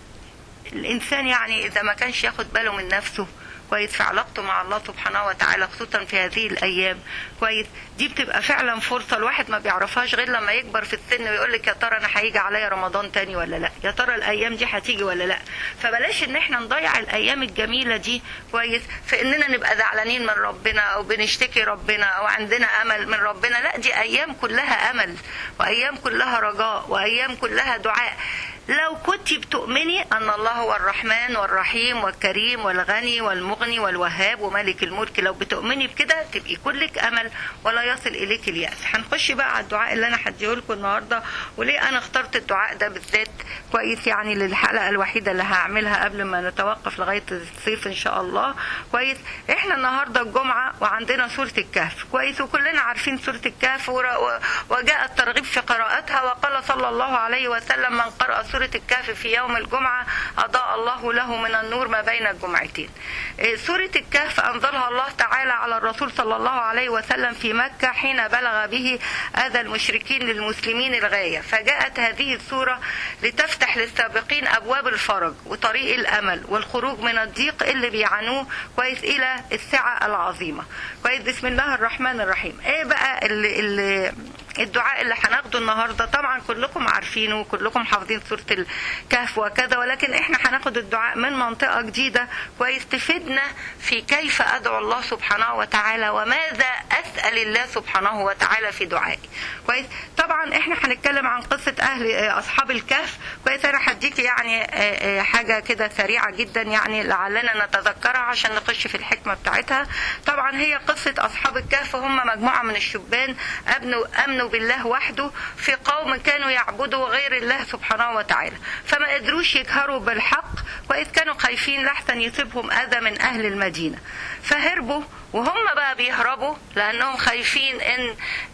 الانسان يعني اذا ما كانش ياخد باله من نفسه كويس في علاقته مع الله سبحانه وتعالى خصوصا في هذه الايام كويس دي بتبقى فعلا فرصه الواحد ما بيعرفهاش غير لما يكبر في السن ويقول لك يا ترى انا هيجي عليا رمضان تاني ولا لا يا ترى الايام دي هتيجي ولا لا فبلاش ان احنا نضيع الايام الجميله دي كويس في اننا نبقى زعلانين من ربنا او بنشتكي ربنا او عندنا امل من ربنا لا دي ايام كلها امل وايام كلها رجاء وايام كلها دعاء لو كنت بتؤمني أن الله هو الرحمن والرحيم والكريم والغني والمغني والوهاب وملك الملك لو بتؤمني بكده تبقي كلك أمل ولا يصل إليك اليأس هنخش بقى على الدعاء اللي أنا هديه لكم النهاردة وليه أنا اخترت الدعاء ده بالذات كويس يعني للحلقة الوحيدة اللي هعملها قبل ما نتوقف لغاية الصيف إن شاء الله كويس إحنا النهاردة الجمعة وعندنا سورة الكهف كويس وكلنا عارفين سورة الكهف وجاء الترغيب في قراءتها وقال صلى الله عليه وسلم من قرأ سورة سورة الكهف في يوم الجمعة أضاء الله له من النور ما بين الجمعتين سورة الكهف أنزلها الله تعالى على الرسول صلى الله عليه وسلم في مكة حين بلغ به أذى المشركين للمسلمين الغاية فجاءت هذه السورة لتفتح للسابقين أبواب الفرج وطريق الأمل والخروج من الضيق اللي بيعانوه كويس إلى السعة العظيمة كويس بسم الله الرحمن الرحيم إيه بقى اللي, اللي الدعاء اللي هناخده النهارده طبعا كلكم عارفينه وكلكم حافظين سوره الكهف وكذا ولكن احنا هناخد الدعاء من منطقه جديده كويس تفيدنا في كيف ادعو الله سبحانه وتعالى وماذا اسال الله سبحانه وتعالى في دعائي كويس طبعا احنا هنتكلم عن قصه اهل اصحاب الكهف كويس انا هديكي يعني حاجه كده سريعه جدا يعني لعلنا نتذكرها عشان نخش في الحكمه بتاعتها طبعا هي قصه اصحاب الكهف هم مجموعه من الشبان امنوا امنوا بالله وحده في قوم كانوا يعبدوا غير الله سبحانه وتعالى فما قدروش يجهروا بالحق وإذ كانوا خايفين لحسن يصيبهم أذى من أهل المدينة فهربوا وهم بقى بيهربوا لأنهم خايفين إن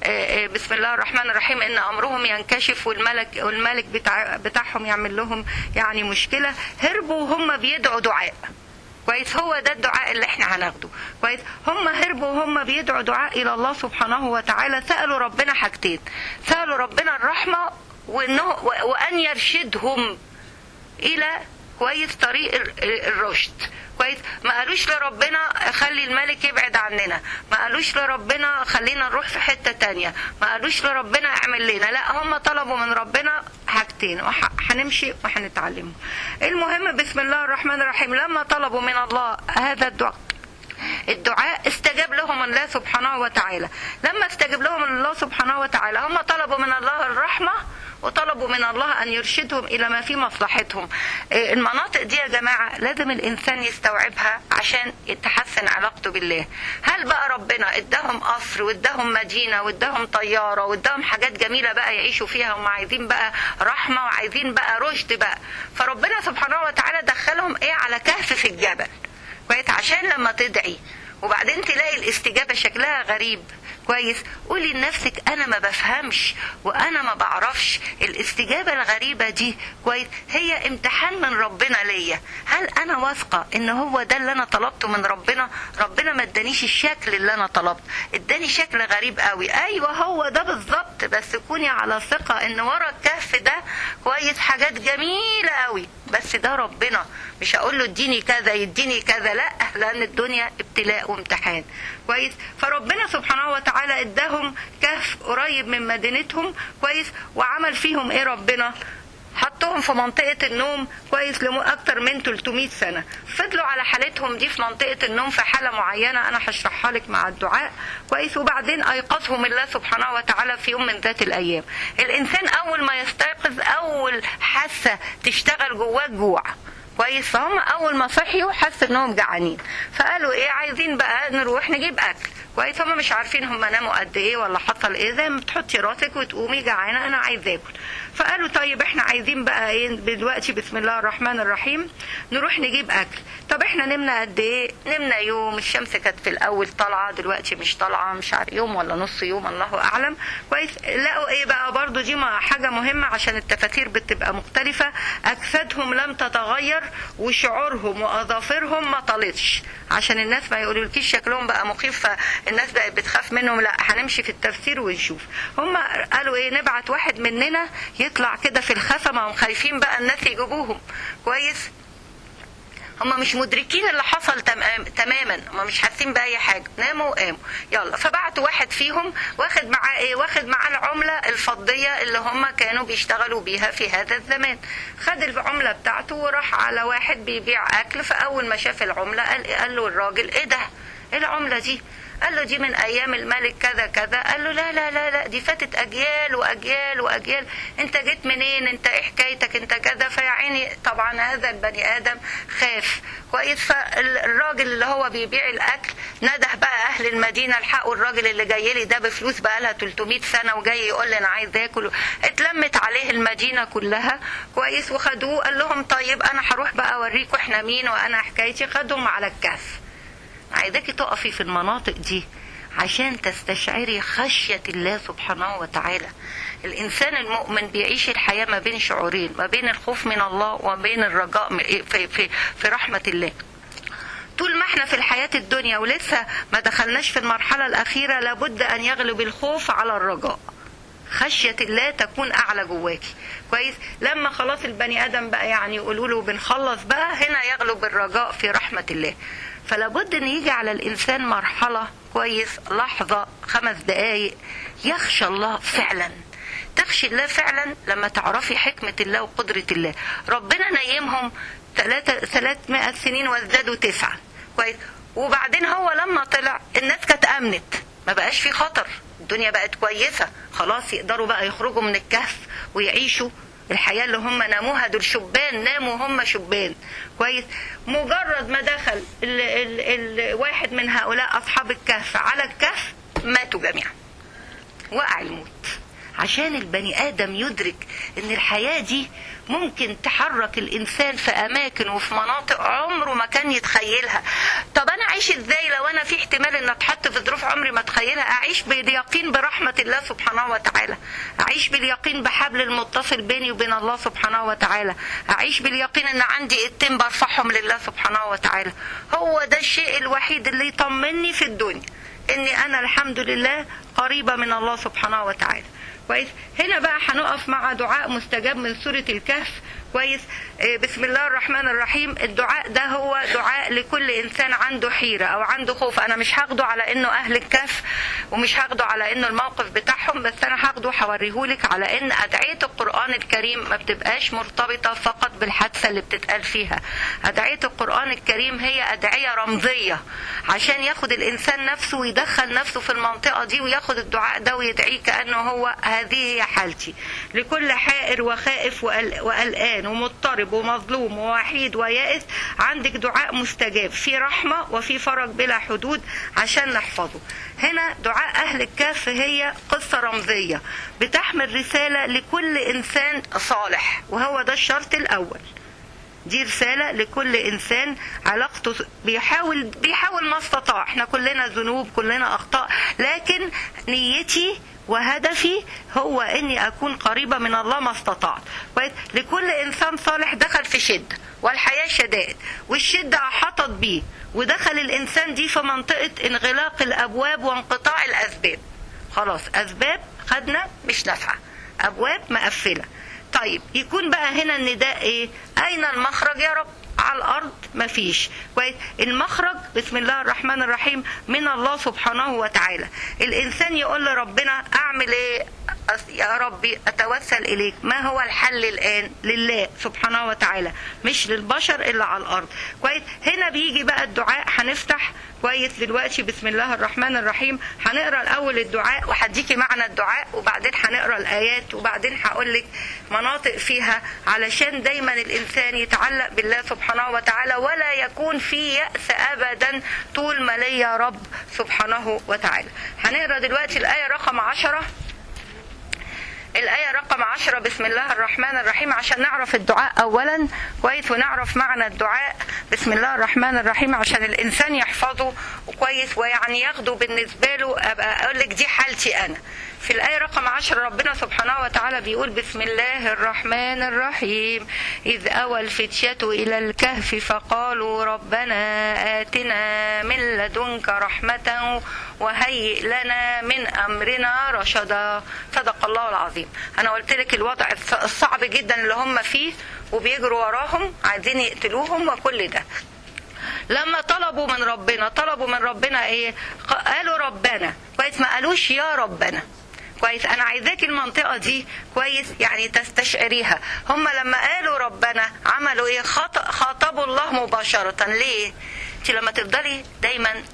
بسم الله الرحمن الرحيم إن أمرهم ينكشف والملك والملك بتاع بتاعهم يعمل لهم يعني مشكلة هربوا وهم بيدعوا دعاء كويس هو ده الدعاء اللي احنا هناخده كويس هم هربوا وهم بيدعوا دعاء الى الله سبحانه وتعالى سالوا ربنا حاجتين سالوا ربنا الرحمه وانه وان يرشدهم الى كويس طريق الرشد كويس ما قالوش لربنا خلي الملك يبعد عننا ما قالوش لربنا خلينا نروح في حته تانية ما قالوش لربنا اعمل لنا لا هم طلبوا من ربنا حاجتين وهنمشي وهنتعلمه المهم بسم الله الرحمن الرحيم لما طلبوا من الله هذا الدعاء الدعاء استجاب لهم الله سبحانه وتعالى لما استجاب لهم الله سبحانه وتعالى هم طلبوا من الله الرحمه وطلبوا من الله أن يرشدهم إلى ما في مصلحتهم المناطق دي يا جماعة لازم الإنسان يستوعبها عشان يتحسن علاقته بالله هل بقى ربنا اداهم قصر واداهم مدينة واداهم طيارة واداهم حاجات جميلة بقى يعيشوا فيها هم عايزين بقى رحمة وعايزين بقى رشد بقى فربنا سبحانه وتعالى دخلهم ايه على كهف في الجبل كويس عشان لما تدعي وبعدين تلاقي الاستجابة شكلها غريب كويس قولي لنفسك انا ما بفهمش وانا ما بعرفش الاستجابة الغريبة دي كويس هي امتحان من ربنا ليا هل انا واثقة ان هو ده اللي انا طلبته من ربنا ربنا ما ادانيش الشكل اللي انا طلبته اداني شكل غريب قوي ايوه هو ده بالظبط بس كوني على ثقة ان ورا الكهف ده كويس حاجات جميلة قوي بس ده ربنا مش هقول له اديني كذا يديني كذا لا لان الدنيا ابتلاء وامتحان كويس فربنا سبحانه وتعالى اداهم كهف قريب من مدينتهم كويس وعمل فيهم ايه ربنا حطهم في منطقة النوم كويس لأكتر من 300 سنة فضلوا على حالتهم دي في منطقة النوم في حالة معينة أنا هشرحها لك مع الدعاء كويس وبعدين أيقظهم الله سبحانه وتعالى في يوم من ذات الأيام الإنسان أول ما يستيقظ أول حاسة تشتغل جواه الجوع كويس فهم اول ما صحيوا حسوا انهم جعانين فقالوا ايه عايزين بقى نروح نجيب اكل كويس هم مش عارفين هم ناموا قد ايه ولا حصل ايه زي ما بتحطي راسك وتقومي جعانه انا عايز اكل فقالوا طيب احنا عايزين بقى ايه دلوقتي بسم الله الرحمن الرحيم نروح نجيب اكل طب احنا نمنا قد ايه نمنا يوم الشمس كانت في الاول طالعه دلوقتي مش طالعه مش عارف يوم ولا نص يوم الله اعلم كويس لقوا ايه بقى برضو دي حاجه مهمه عشان التفاسير بتبقى مختلفه اجسادهم لم تتغير وشعورهم واظافرهم ما طالتش عشان الناس ما يقولولكيش شكلهم بقى مخيف فالناس بقت بتخاف منهم لا هنمشي في التفسير ونشوف هم قالوا ايه نبعت واحد مننا يطلع كده في الخفمه وخايفين بقى الناس يجيبوهم كويس هم مش مدركين اللي حصل تماما هم مش حاسين باي حاجه ناموا وقاموا يلا فبعتوا واحد فيهم واخد معاه ايه واخد معاه العمله الفضيه اللي هم كانوا بيشتغلوا بيها في هذا الزمان خد العمله بتاعته وراح على واحد بيبيع اكل فاول ما شاف العمله قال, قال له الراجل ايه ده ايه العمله دي قال له دي من ايام الملك كذا كذا قال له لا لا لا لا دي فاتت اجيال واجيال واجيال انت جيت منين انت ايه حكايتك انت كذا فيا عيني طبعا هذا البني ادم خاف كويس فالراجل اللي هو بيبيع الاكل نده بقى اهل المدينه الحقوا الراجل اللي جاي لي ده بفلوس بقى لها 300 سنه وجاي يقول لي انا عايز اكل اتلمت عليه المدينه كلها كويس وخدوه قال لهم طيب انا هروح بقى اوريكم احنا مين وانا حكايتي خدهم على الكهف عايزاكي تقفي في المناطق دي عشان تستشعري خشية الله سبحانه وتعالى الإنسان المؤمن بيعيش الحياة ما بين شعورين ما بين الخوف من الله وبين الرجاء في, في, في رحمة الله طول ما احنا في الحياة الدنيا ولسه ما دخلناش في المرحلة الأخيرة لابد أن يغلب الخوف على الرجاء خشية الله تكون أعلى جواكي كويس لما خلاص البني آدم بقى يعني يقولوا له بنخلص بقى هنا يغلب الرجاء في رحمة الله فلابد ان يجي على الانسان مرحله كويس لحظه خمس دقائق يخشى الله فعلا تخشي الله فعلا لما تعرفي حكمة الله وقدرة الله ربنا نيمهم ثلاثمائة سنين وازدادوا تسعة كويس وبعدين هو لما طلع الناس كانت أمنت ما بقاش في خطر الدنيا بقت كويسة خلاص يقدروا بقى يخرجوا من الكهف ويعيشوا الحياة اللي هم ناموها دول شبان ناموا هم شبان كويس مجرد ما دخل ال ال ال واحد من هؤلاء أصحاب الكهف على الكهف ماتوا جميعا وقع الموت عشان البني آدم يدرك ان الحياة دي ممكن تحرك الانسان في اماكن وفي مناطق عمره ما كان يتخيلها طب انا اعيش ازاي لو انا في احتمال ان اتحط في ظروف عمري ما اتخيلها اعيش باليقين برحمه الله سبحانه وتعالى اعيش باليقين بحبل المتصل بيني وبين الله سبحانه وتعالى اعيش باليقين ان عندي اتين برفعهم لله سبحانه وتعالى هو ده الشيء الوحيد اللي يطمني في الدنيا اني انا الحمد لله قريبه من الله سبحانه وتعالى كويس هنا بقى هنقف مع دعاء مستجاب من سورة الكهف كويس بسم الله الرحمن الرحيم الدعاء ده هو دعاء لكل انسان عنده حيرة او عنده خوف انا مش هاخده على انه اهل الكهف ومش هاخده على انه الموقف بتاعهم بس انا هاخده هوريهولك على ان ادعية القرآن الكريم ما بتبقاش مرتبطة فقط بالحادثة اللي بتتقال فيها ادعية القرآن الكريم هي ادعية رمزية عشان ياخد الانسان نفسه ويدخل نفسه في المنطقة دي وياخد الدعاء ده ويدعيه كأنه هو هذه هي حالتي لكل حائر وخائف وقلقان ومضطرب ومظلوم ووحيد ويائس عندك دعاء مستجاب في رحمة وفي فرج بلا حدود عشان نحفظه هنا دعاء أهل الكهف هي قصة رمزية بتحمل رسالة لكل إنسان صالح وهو ده الشرط الأول دي رسالة لكل إنسان علاقته بيحاول بيحاول ما استطاع احنا كلنا ذنوب كلنا أخطاء لكن نيتي وهدفي هو اني اكون قريبه من الله ما استطعت لكل انسان صالح دخل في شده والحياه شدائد والشده احاطت بيه ودخل الانسان دي في منطقه انغلاق الابواب وانقطاع الاسباب خلاص اسباب خدنا مش نافعه ابواب مقفله طيب يكون بقى هنا النداء ايه اين المخرج يا رب على الارض مفيش كويس المخرج بسم الله الرحمن الرحيم من الله سبحانه وتعالى الانسان يقول لربنا اعمل ايه أس- يا ربي اتوسل اليك ما هو الحل الان لله سبحانه وتعالى مش للبشر الا على الارض كويس هنا بيجي بقى الدعاء هنفتح كويس دلوقتي بسم الله الرحمن الرحيم هنقرا الاول الدعاء وهديكي معنى الدعاء وبعدين هنقرا الايات وبعدين هقول لك مناطق فيها علشان دايما الانسان يتعلق بالله سبحانه وتعالى ولا يكون في ياس ابدا طول ما لي يا رب سبحانه وتعالى هنقرا دلوقتي الايه رقم عشرة الآية رقم عشرة بسم الله الرحمن الرحيم عشان نعرف الدعاء أولا كويس ونعرف معنى الدعاء بسم الله الرحمن الرحيم عشان الإنسان يحفظه كويس ويعني ياخده بالنسبة له أبقى أقول لك دي حالتي أنا في الآية رقم عشرة ربنا سبحانه وتعالى بيقول بسم الله الرحمن الرحيم إذ أوى الفتية إلى الكهف فقالوا ربنا آتنا من لدنك رحمة وهيئ لنا من أمرنا رشدا صدق الله العظيم أنا قلت لك الوضع الص- الصعب جدا اللي هم فيه وبيجروا وراهم عايزين يقتلوهم وكل ده لما طلبوا من ربنا طلبوا من ربنا ايه ق- قالوا ربنا كويس ما قالوش يا ربنا كويس انا عايزاك المنطقه دي كويس يعني تستشعريها هم لما قالوا ربنا عملوا ايه خط... خاطبوا الله مباشره ليه انت لما تفضلي دايما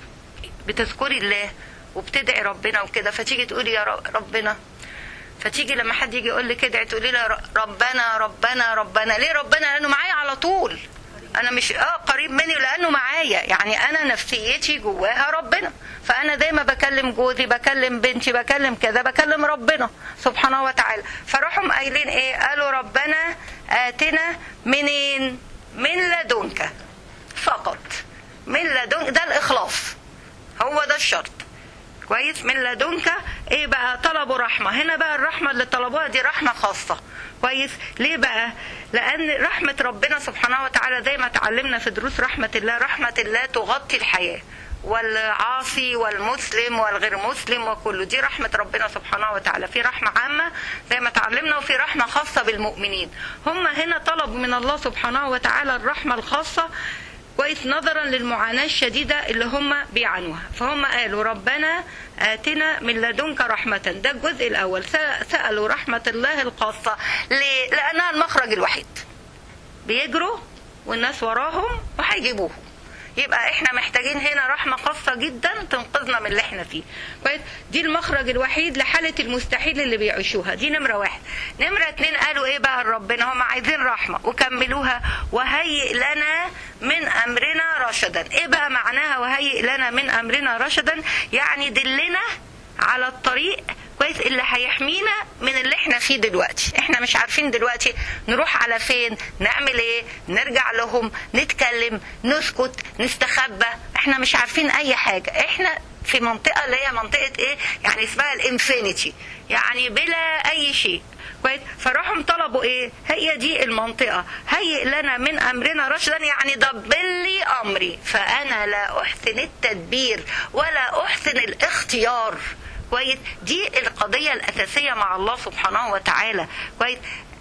بتذكري الله وبتدعي ربنا وكده فتيجي تقولي يا ر- ربنا فتيجي لما حد يجي يقول لي كده تقولي له ر- ربنا ربنا ربنا ليه ربنا لانه معايا على طول انا مش اه قريب مني لانه معايا يعني انا نفسيتي جواها ربنا فانا دايما بكلم جوزي بكلم بنتي بكلم كذا بكلم ربنا سبحانه وتعالى فراحوا قايلين ايه قالوا ربنا اتنا منين من لدنك فقط من لدنك ده الاخلاص هو ده الشرط كويس من لدنك ايه بقى طلبوا رحمه هنا بقى الرحمه اللي طلبوها دي رحمه خاصه كويس ليه بقى لان رحمه ربنا سبحانه وتعالى زي ما اتعلمنا في دروس رحمه الله رحمه الله تغطي الحياه والعاصي والمسلم والغير مسلم وكله دي رحمة ربنا سبحانه وتعالى في رحمة عامة زي ما تعلمنا وفي رحمة خاصة بالمؤمنين هم هنا طلبوا من الله سبحانه وتعالى الرحمة الخاصة كويس نظرا للمعاناة الشديدة اللي هم بيعانوها فهم قالوا ربنا آتنا من لدنك رحمة ده الجزء الأول سأ- سألوا رحمة الله الخاصة ليه؟ لأنها المخرج الوحيد بيجروا والناس وراهم وهيجيبوهم يبقى احنا محتاجين هنا رحمة خاصة جدا تنقذنا من اللي احنا فيه كويس دي المخرج الوحيد لحالة المستحيل اللي بيعيشوها دي نمرة واحد نمرة اتنين قالوا ايه بقى ربنا هم عايزين رحمة وكملوها وهيئ لنا من امرنا رشدا ايه بقى معناها وهيئ لنا من امرنا رشدا يعني دلنا على الطريق كويس اللي هيحمينا من اللي احنا فيه دلوقتي احنا مش عارفين دلوقتي نروح على فين نعمل ايه نرجع لهم نتكلم نسكت نستخبى احنا مش عارفين اي حاجة احنا في منطقة اللي هي منطقة ايه يعني اسمها الانفينيتي يعني بلا اي شيء كويس فراحوا طلبوا ايه هي دي المنطقة هيئ لنا من امرنا رشدا يعني دبر لي امري فانا لا احسن التدبير ولا احسن الاختيار كويس دي القضية الاساسية مع الله سبحانه وتعالى كويس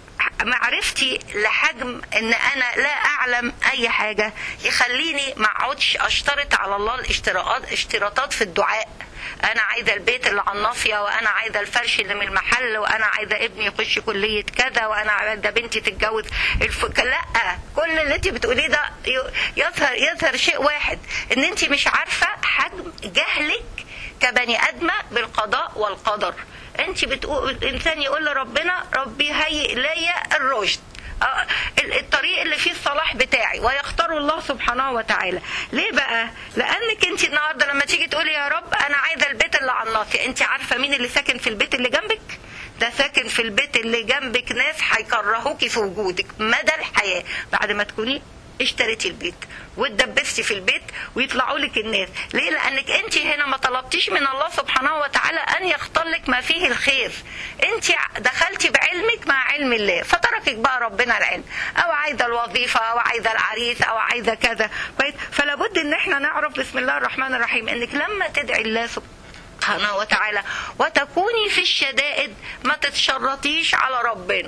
معرفتي لحجم ان انا لا اعلم اي حاجة يخليني ما اقعدش اشترط على الله الاشتراطات اشتراطات في الدعاء انا عايزه البيت اللي على الناصيه وانا عايزه الفرش اللي من المحل وانا عايزه ابني يخش كليه كذا وانا عايزه بنتي تتجوز الف... لا كل اللي انت بتقوليه ده ي- يظهر يظهر شيء واحد ان انت مش عارفه حجم جهلك كبني ادمه بالقضاء والقدر انت بتقول الانسان يقول لربنا ربي هيئ لي الرشد آه، الطريق اللي فيه الصلاح بتاعي ويختار الله سبحانه وتعالى ليه بقى لانك انت النهارده لما تيجي تقولي يا رب انا عايزه البيت اللي على الناصيه انت عارفه مين اللي ساكن في البيت اللي جنبك ده ساكن في البيت اللي جنبك ناس هيكرهوكي في وجودك مدى الحياه بعد ما تكوني اشتريتي البيت واتدبستي في البيت ويطلعوا لك الناس ليه لانك انت هنا ما طلبتيش من الله سبحانه وتعالى ان يختار لك ما فيه الخير انت دخلتي بعلمك مع علم الله فتركك بقى ربنا العلم او عايزه الوظيفه او عايزه العريس او عايزه كذا كويس فلا بد ان احنا نعرف بسم الله الرحمن الرحيم انك لما تدعي الله سبحانه وتعالى وتكوني في الشدائد ما تتشرطيش على ربنا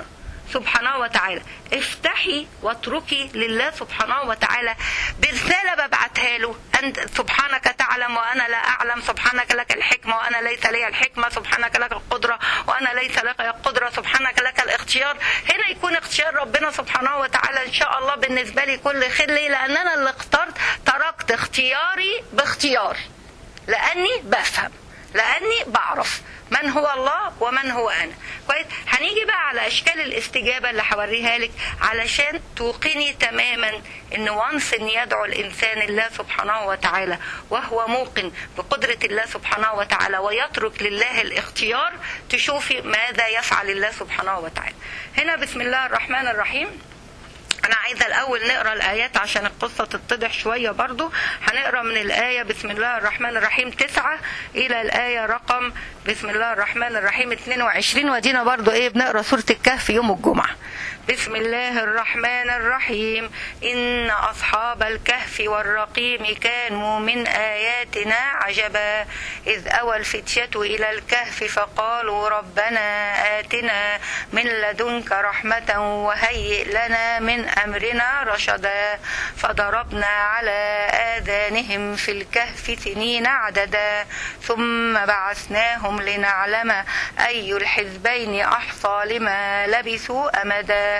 سبحانه وتعالى افتحي واتركي لله سبحانه وتعالى برسالة ببعتها له أنت سبحانك تعلم وأنا لا أعلم سبحانك لك الحكمة وأنا ليس لي الحكمة سبحانك لك القدرة وأنا ليس لك القدرة سبحانك لك الاختيار هنا يكون اختيار ربنا سبحانه وتعالى إن شاء الله بالنسبة لي كل خير ليه لأن أنا اللي اخترت تركت اختياري باختياري لأني بفهم لأني بعرف من هو الله ومن هو انا كويس هنيجي بقى على اشكال الاستجابه اللي هوريها لك علشان توقني تماما ان وانس ان يدعو الانسان الله سبحانه وتعالى وهو موقن بقدره الله سبحانه وتعالى ويترك لله الاختيار تشوفي ماذا يفعل الله سبحانه وتعالى هنا بسم الله الرحمن الرحيم انا عايزه الاول نقرا الايات عشان القصه تتضح شويه برضو هنقرا من الايه بسم الله الرحمن الرحيم تسعة الى الايه رقم بسم الله الرحمن الرحيم 22 ودينا برضو ايه بنقرا سوره الكهف يوم الجمعه بسم الله الرحمن الرحيم إن أصحاب الكهف والرقيم كانوا من آياتنا عجبا إذ أوى الفتية إلى الكهف فقالوا ربنا آتنا من لدنك رحمة وهيئ لنا من أمرنا رشدا فضربنا على آذانهم في الكهف سنين عددا ثم بعثناهم لنعلم أي الحزبين أحصى لما لبثوا أمدا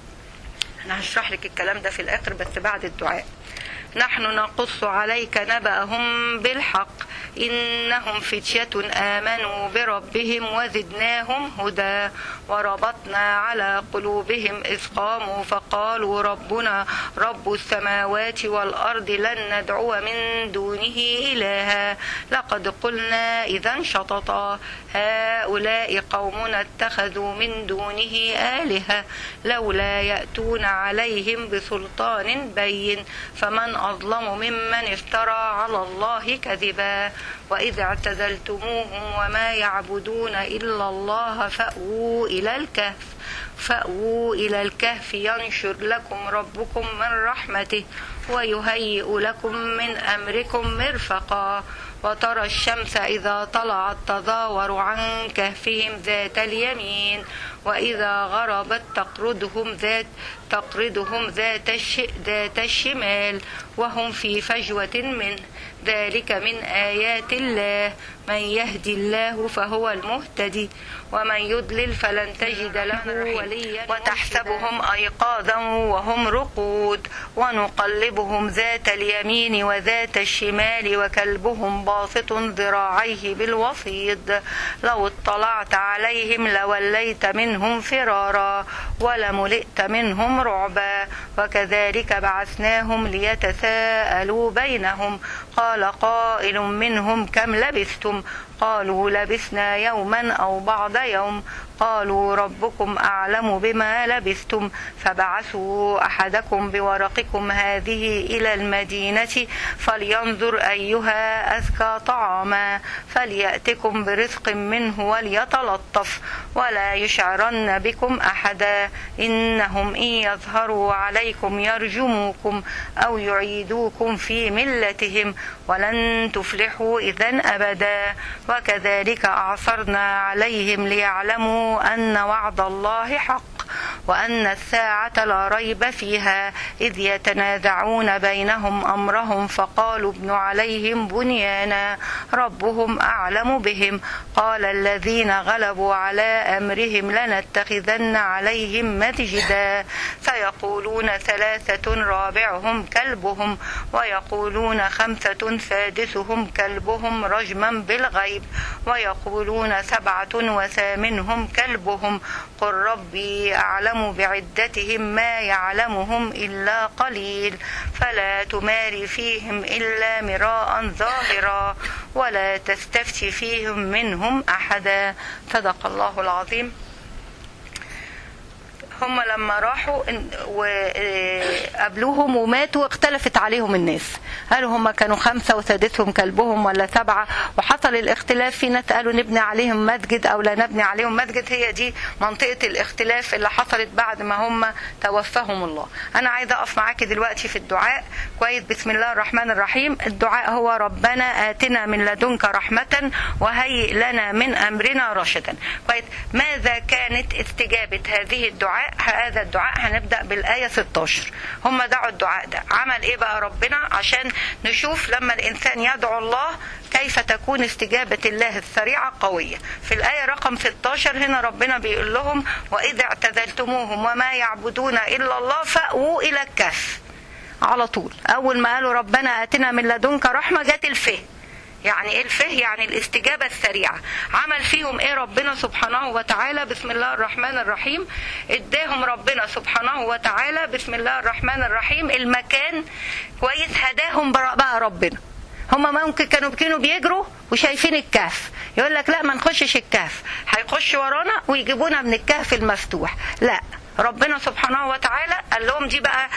أنا هشرح لك الكلام ده في الآخر بس بعد الدعاء نحن نقص عليك نبأهم بالحق إنهم فتية آمنوا بربهم وزدناهم هدى وربطنا على قلوبهم إذ قاموا فقالوا ربنا رب السماوات والأرض لن ندعو من دونه إلها لقد قلنا إذا شططا هؤلاء قومنا اتخذوا من دونه آلهة لولا يأتون عليهم بسلطان بين فمن أظلم ممن افترى على الله كذبا وإذ اعتزلتموهم وما يعبدون إلا الله فأووا إلى الكهف فأووا إلى الكهف ينشر لكم ربكم من رحمته ويهيئ لكم من أمركم مرفقا وترى الشمس إذا طلعت تظاور عن كهفهم ذات اليمين وإذا غربت تقرضهم ذات تقرضهم ذات الش... ذات الشمال وهم في فجوة منه ذلك من آيات الله من يهدي الله فهو المهتدي ومن يضلل فلن تجد له وليا وتحسبهم أيقاظا وهم رقود ونقلبهم ذات اليمين وذات الشمال وكلبهم باسط ذراعيه بالوصيد لو اطلعت عليهم لوليت منهم فرارا ولملئت منهم رعبا وكذلك بعثناهم ليتساءلوا بينهم قال قائل منهم كم لبثتم قالوا لبثنا يوما او بعض يوم قالوا ربكم اعلم بما لبثتم فبعثوا احدكم بورقكم هذه الى المدينه فلينظر ايها ازكى طعاما فلياتكم برزق منه وليتلطف ولا يشعرن بكم احدا انهم ان يظهروا عليكم يرجموكم او يعيدوكم في ملتهم ولن تفلحوا اذا ابدا وكذلك اعصرنا عليهم ليعلموا أن وعد الله حق وأن الساعة لا ريب فيها إذ يتنازعون بينهم أمرهم فقالوا ابنوا عليهم بنيانا ربهم أعلم بهم قال الذين غلبوا على أمرهم لنتخذن عليهم مسجدا فيقولون ثلاثة رابعهم كلبهم ويقولون خمسة سادسهم كلبهم رجما بالغيب ويقولون سبعة وثامنهم كلبهم قل ربي أعلم بعدتهم ما يعلمهم إلا قليل فلا تمار فيهم إلا مراء ظاهرا ولا تستفت فيهم منهم أحدا صدق الله العظيم هم لما راحوا وقابلوهم وماتوا اختلفت عليهم الناس قالوا هم كانوا خمسة وسادسهم كلبهم ولا سبعة وحصل الاختلاف في ناس قالوا نبني عليهم مسجد أو لا نبني عليهم مسجد هي دي منطقة الاختلاف اللي حصلت بعد ما هم توفاهم الله أنا عايزة أقف معاكي دلوقتي في الدعاء كويس بسم الله الرحمن الرحيم الدعاء هو ربنا آتنا من لدنك رحمة وهيئ لنا من أمرنا رشدا كويس ماذا كانت استجابة هذه الدعاء الدعاء هذا الدعاء هنبدا بالايه 16 هم دعوا الدعاء ده عمل ايه بقى ربنا عشان نشوف لما الانسان يدعو الله كيف تكون استجابة الله السريعة قوية في الآية رقم 16 هنا ربنا بيقول لهم وإذا اعتزلتموهم وما يعبدون إلا الله فأووا إلى الكهف على طول أول ما قالوا ربنا آتنا من لدنك رحمة جت الفه يعني ايه الفه يعني الاستجابة السريعة عمل فيهم ايه ربنا سبحانه وتعالى بسم الله الرحمن الرحيم اداهم ربنا سبحانه وتعالى بسم الله الرحمن الرحيم المكان كويس هداهم بقى ربنا هما ممكن كانوا كانوا بيجروا وشايفين الكهف يقول لك لا ما نخشش الكهف هيخش ورانا ويجيبونا من الكهف المفتوح لا ربنا سبحانه وتعالى قال لهم دي بقى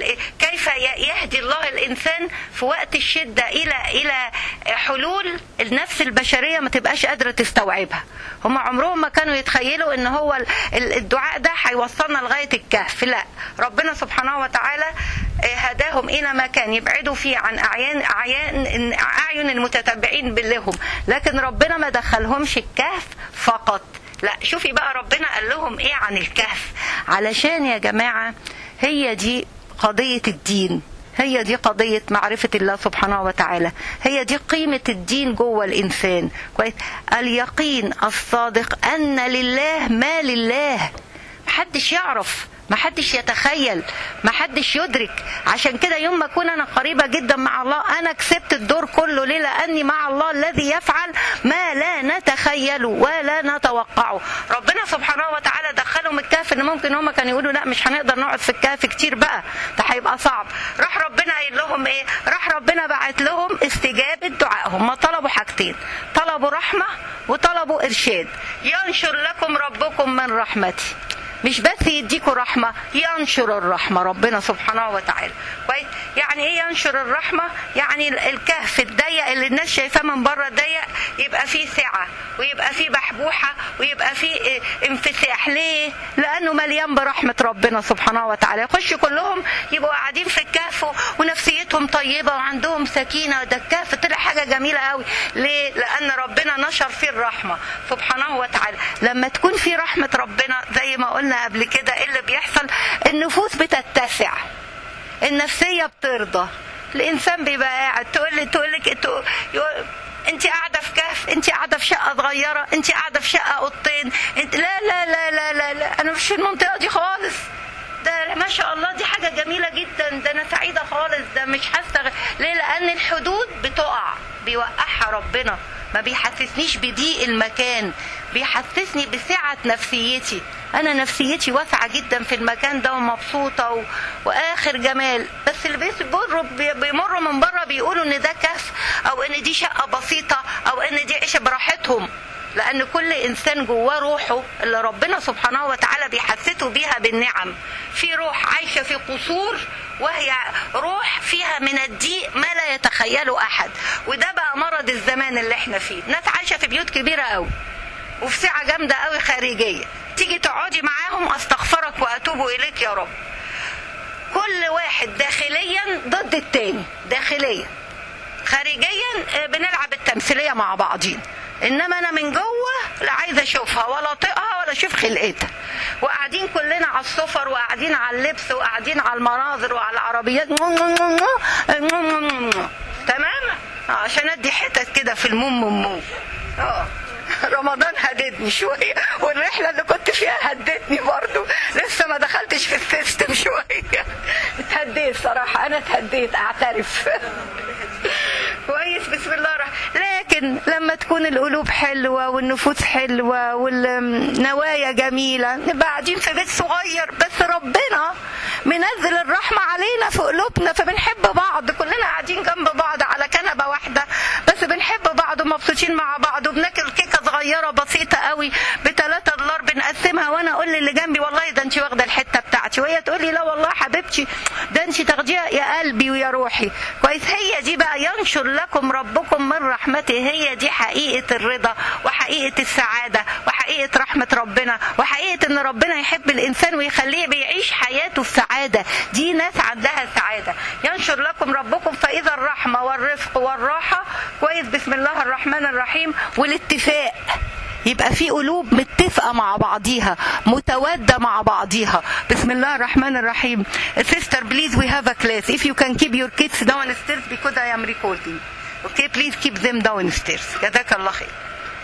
كيف يهدي الله الانسان في وقت الشده الى الى حلول النفس البشريه ما تبقاش قادره تستوعبها هم عمرهم ما كانوا يتخيلوا ان هو الدعاء ده هيوصلنا لغايه الكهف لا ربنا سبحانه وتعالى هداهم الى مكان يبعدوا فيه عن اعيان اعيان اعين المتتبعين لهم لكن ربنا ما دخلهمش الكهف فقط لا شوفي بقى ربنا قال لهم ايه عن الكهف علشان يا جماعة هي دي قضية الدين هي دي قضية معرفة الله سبحانه وتعالى هي دي قيمة الدين جوه الإنسان كويس اليقين الصادق أن لله ما لله محدش يعرف محدش يتخيل محدش يدرك عشان كده يوم ما اكون انا قريبه جدا مع الله انا كسبت الدور كله ليه لاني مع الله الذي يفعل ما لا نتخيله ولا نتوقعه ربنا سبحانه وتعالى دخلهم الكهف ان ممكن هم كانوا يقولوا لا مش هنقدر نقعد في الكهف كتير بقى ده هيبقى صعب راح ربنا قايل لهم ايه راح ربنا بعت لهم استجابه دعائهم ما طلبوا حاجتين طلبوا رحمه وطلبوا ارشاد ينشر لكم ربكم من رحمته مش بس يديكوا رحمة ينشر الرحمة ربنا سبحانه وتعالى كويس يعني ايه ينشر الرحمة يعني الكهف الضيق اللي الناس شايفاه من بره ضيق يبقى فيه سعة ويبقى فيه بحبوحة ويبقى فيه انفتاح ليه لانه مليان برحمة ربنا سبحانه وتعالى يخش كلهم يبقوا قاعدين في الكهف ونفسيتهم طيبة وعندهم سكينة ده الكهف طلع حاجة جميلة قوي ليه لان ربنا نشر فيه الرحمة سبحانه وتعالى لما تكون في رحمة ربنا زي ما قلنا قلنا قبل كده ايه اللي بيحصل النفوس بتتسع النفسية بترضى الانسان بيبقى قاعد تقول لي تقول لك انت قاعده في كهف انت قاعده في شقه صغيره انت قاعده في شقه اوضتين انت لا لا لا لا لا, لا. انا مش في المنطقه دي خالص ده ما شاء الله دي حاجه جميله جدا ده انا سعيده خالص ده مش حاسه ليه لان الحدود بتقع بيوقعها ربنا ما بيحسسنيش بضيق المكان بيحسسني بسعة نفسيتي أنا نفسيتي واسعة جدا في المكان ده ومبسوطة و... وآخر جمال بس اللي بيمروا بيمروا من بره بيقولوا إن ده كهف أو إن دي شقة بسيطة أو إن دي عيشة براحتهم لأن كل إنسان جواه روحه اللي ربنا سبحانه وتعالى بيحسسه بيها بالنعم في روح عايشة في قصور وهي روح فيها من الضيق ما لا يتخيله أحد وده بقى مرض الزمان اللي احنا فيه ناس عايشة في بيوت كبيرة قوي وفي سعة جامدة قوي خارجية تيجي تقعدي معاهم أستغفرك وأتوب إليك يا رب كل واحد داخليا ضد التاني داخليا خارجيا بنلعب التمثيلية مع بعضين انما انا من جوه لا عايزه اشوفها ولا اطيقها ولا اشوف خلقتها وقاعدين كلنا على السفر وقاعدين على اللبس وقاعدين على المناظر وعلى العربيات تمام عشان ادي حتت كده في المم مم اه رمضان هددني شوية والرحلة اللي كنت فيها هدتني برضو لسه ما دخلتش في السيستم شوية اتهديت صراحة أنا اتهديت أعترف كويس بسم الله الرحمن لكن لما تكون القلوب حلوة والنفوس حلوة والنوايا جميلة نبقى قاعدين في بيت صغير بس ربنا منزل الرحمة علينا في قلوبنا فبنحب بعض كلنا قاعدين جنب بعض على كنبة واحدة بس بنحب بعض ومبسوطين مع بعض وبناكل كيكة صغيرة بسيطة قوي بثلاثة دولار بنقسمها وانا اقول للي جنبي والله ده انت واخدة الحتة بتاعتي وهي تقول لي لا والله حبيبتي ده انت تاخديها يا قلبي ويا روحي كويس هي دي بقى ينشر لكم ربكم من رحمته هي دي حقيقة الرضا وحقيقة السعادة وحقيقة رحمة ربنا وحقيقة ان ربنا يحب الانسان ويخليه بيعيش حياته في سعادة دي ناس عندها سعادة ينشر لكم ربكم فاذا الرحمة والرفق والراحة كويس بسم الله الرحمن الرحيم والاتفاق يبقى في قلوب متفقه مع بعضيها متواده مع بعضيها بسم الله الرحمن الرحيم sister please we have a class if you can keep your kids downstairs because I am recording okay please keep them downstairs جزاك الله خير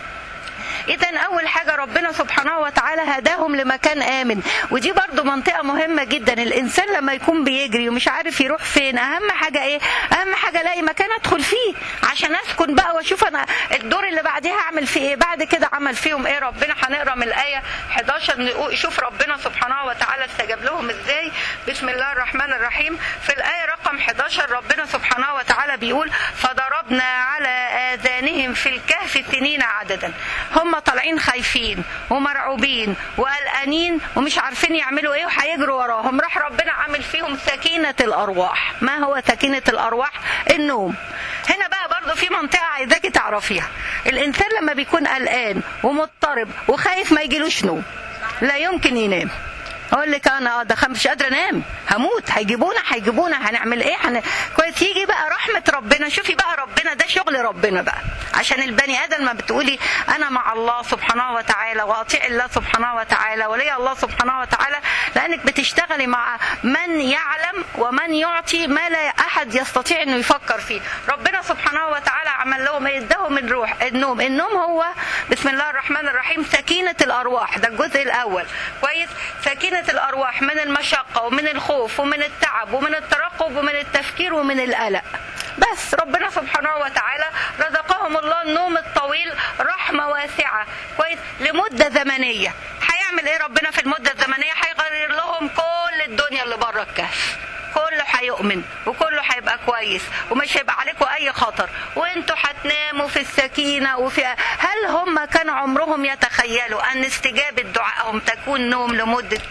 اذا اول حاجه ربنا سبحانه وتعالى هداهم لمكان امن ودي برضو منطقه مهمه جدا الانسان لما يكون بيجري ومش عارف يروح فين اهم حاجه ايه اهم حاجه الاقي مكان ادخل فيه عشان اسكن بقى واشوف انا الدور اللي بعديها اعمل فيه ايه بعد كده عمل فيهم ايه ربنا هنقرا من الايه 11 نقول- شوف ربنا سبحانه وتعالى استجاب لهم ازاي بسم الله الرحمن الرحيم في الايه رقم 11 ربنا سبحانه وتعالى بيقول فضربنا على اذانهم في الكهف سنين عددا هم طالعين خايفين ومرعوبين وقلقانين ومش عارفين يعملوا ايه وهيجروا وراهم راح ربنا عامل فيهم سكينه الارواح ما هو سكينه الارواح النوم هنا بقى برضو في منطقه عايزاكي تعرفيها الانسان لما بيكون قلقان ومضطرب وخايف ما يجيلوش نوم لا يمكن ينام اقول لك انا ده خم- مش قادره انام هموت هيجيبونا هيجيبونا هنعمل ايه هن... كويس يجي بقى رحمه ربنا شوفي بقى ربنا ده شغل ربنا بقى عشان البني ادم ما بتقولي انا مع الله سبحانه وتعالى واطيع الله سبحانه وتعالى ولي الله سبحانه وتعالى لانك بتشتغلي مع من يعلم ومن يعطي ما لا احد يستطيع انه يفكر فيه ربنا سبحانه وتعالى عمل لهم اداهم الروح النوم النوم هو بسم الله الرحمن الرحيم سكينه الارواح ده الجزء الاول كويس سكينه الارواح من المشقه ومن الخوف ومن التعب ومن الترقب ومن التفكير ومن القلق بس ربنا سبحانه وتعالى رزقهم الله النوم الطويل رحمه واسعه كويس لمده زمنيه هيعمل ايه ربنا في المده الزمنيه هيغير لهم كل الدنيا اللي بره الكهف كله هيؤمن وكله هيبقى كويس ومش هيبقى عليكم اي خطر وانتوا هتناموا في السكينه وفي هل هم كان عمرهم يتخيلوا ان استجابه دعائهم تكون نوم لمده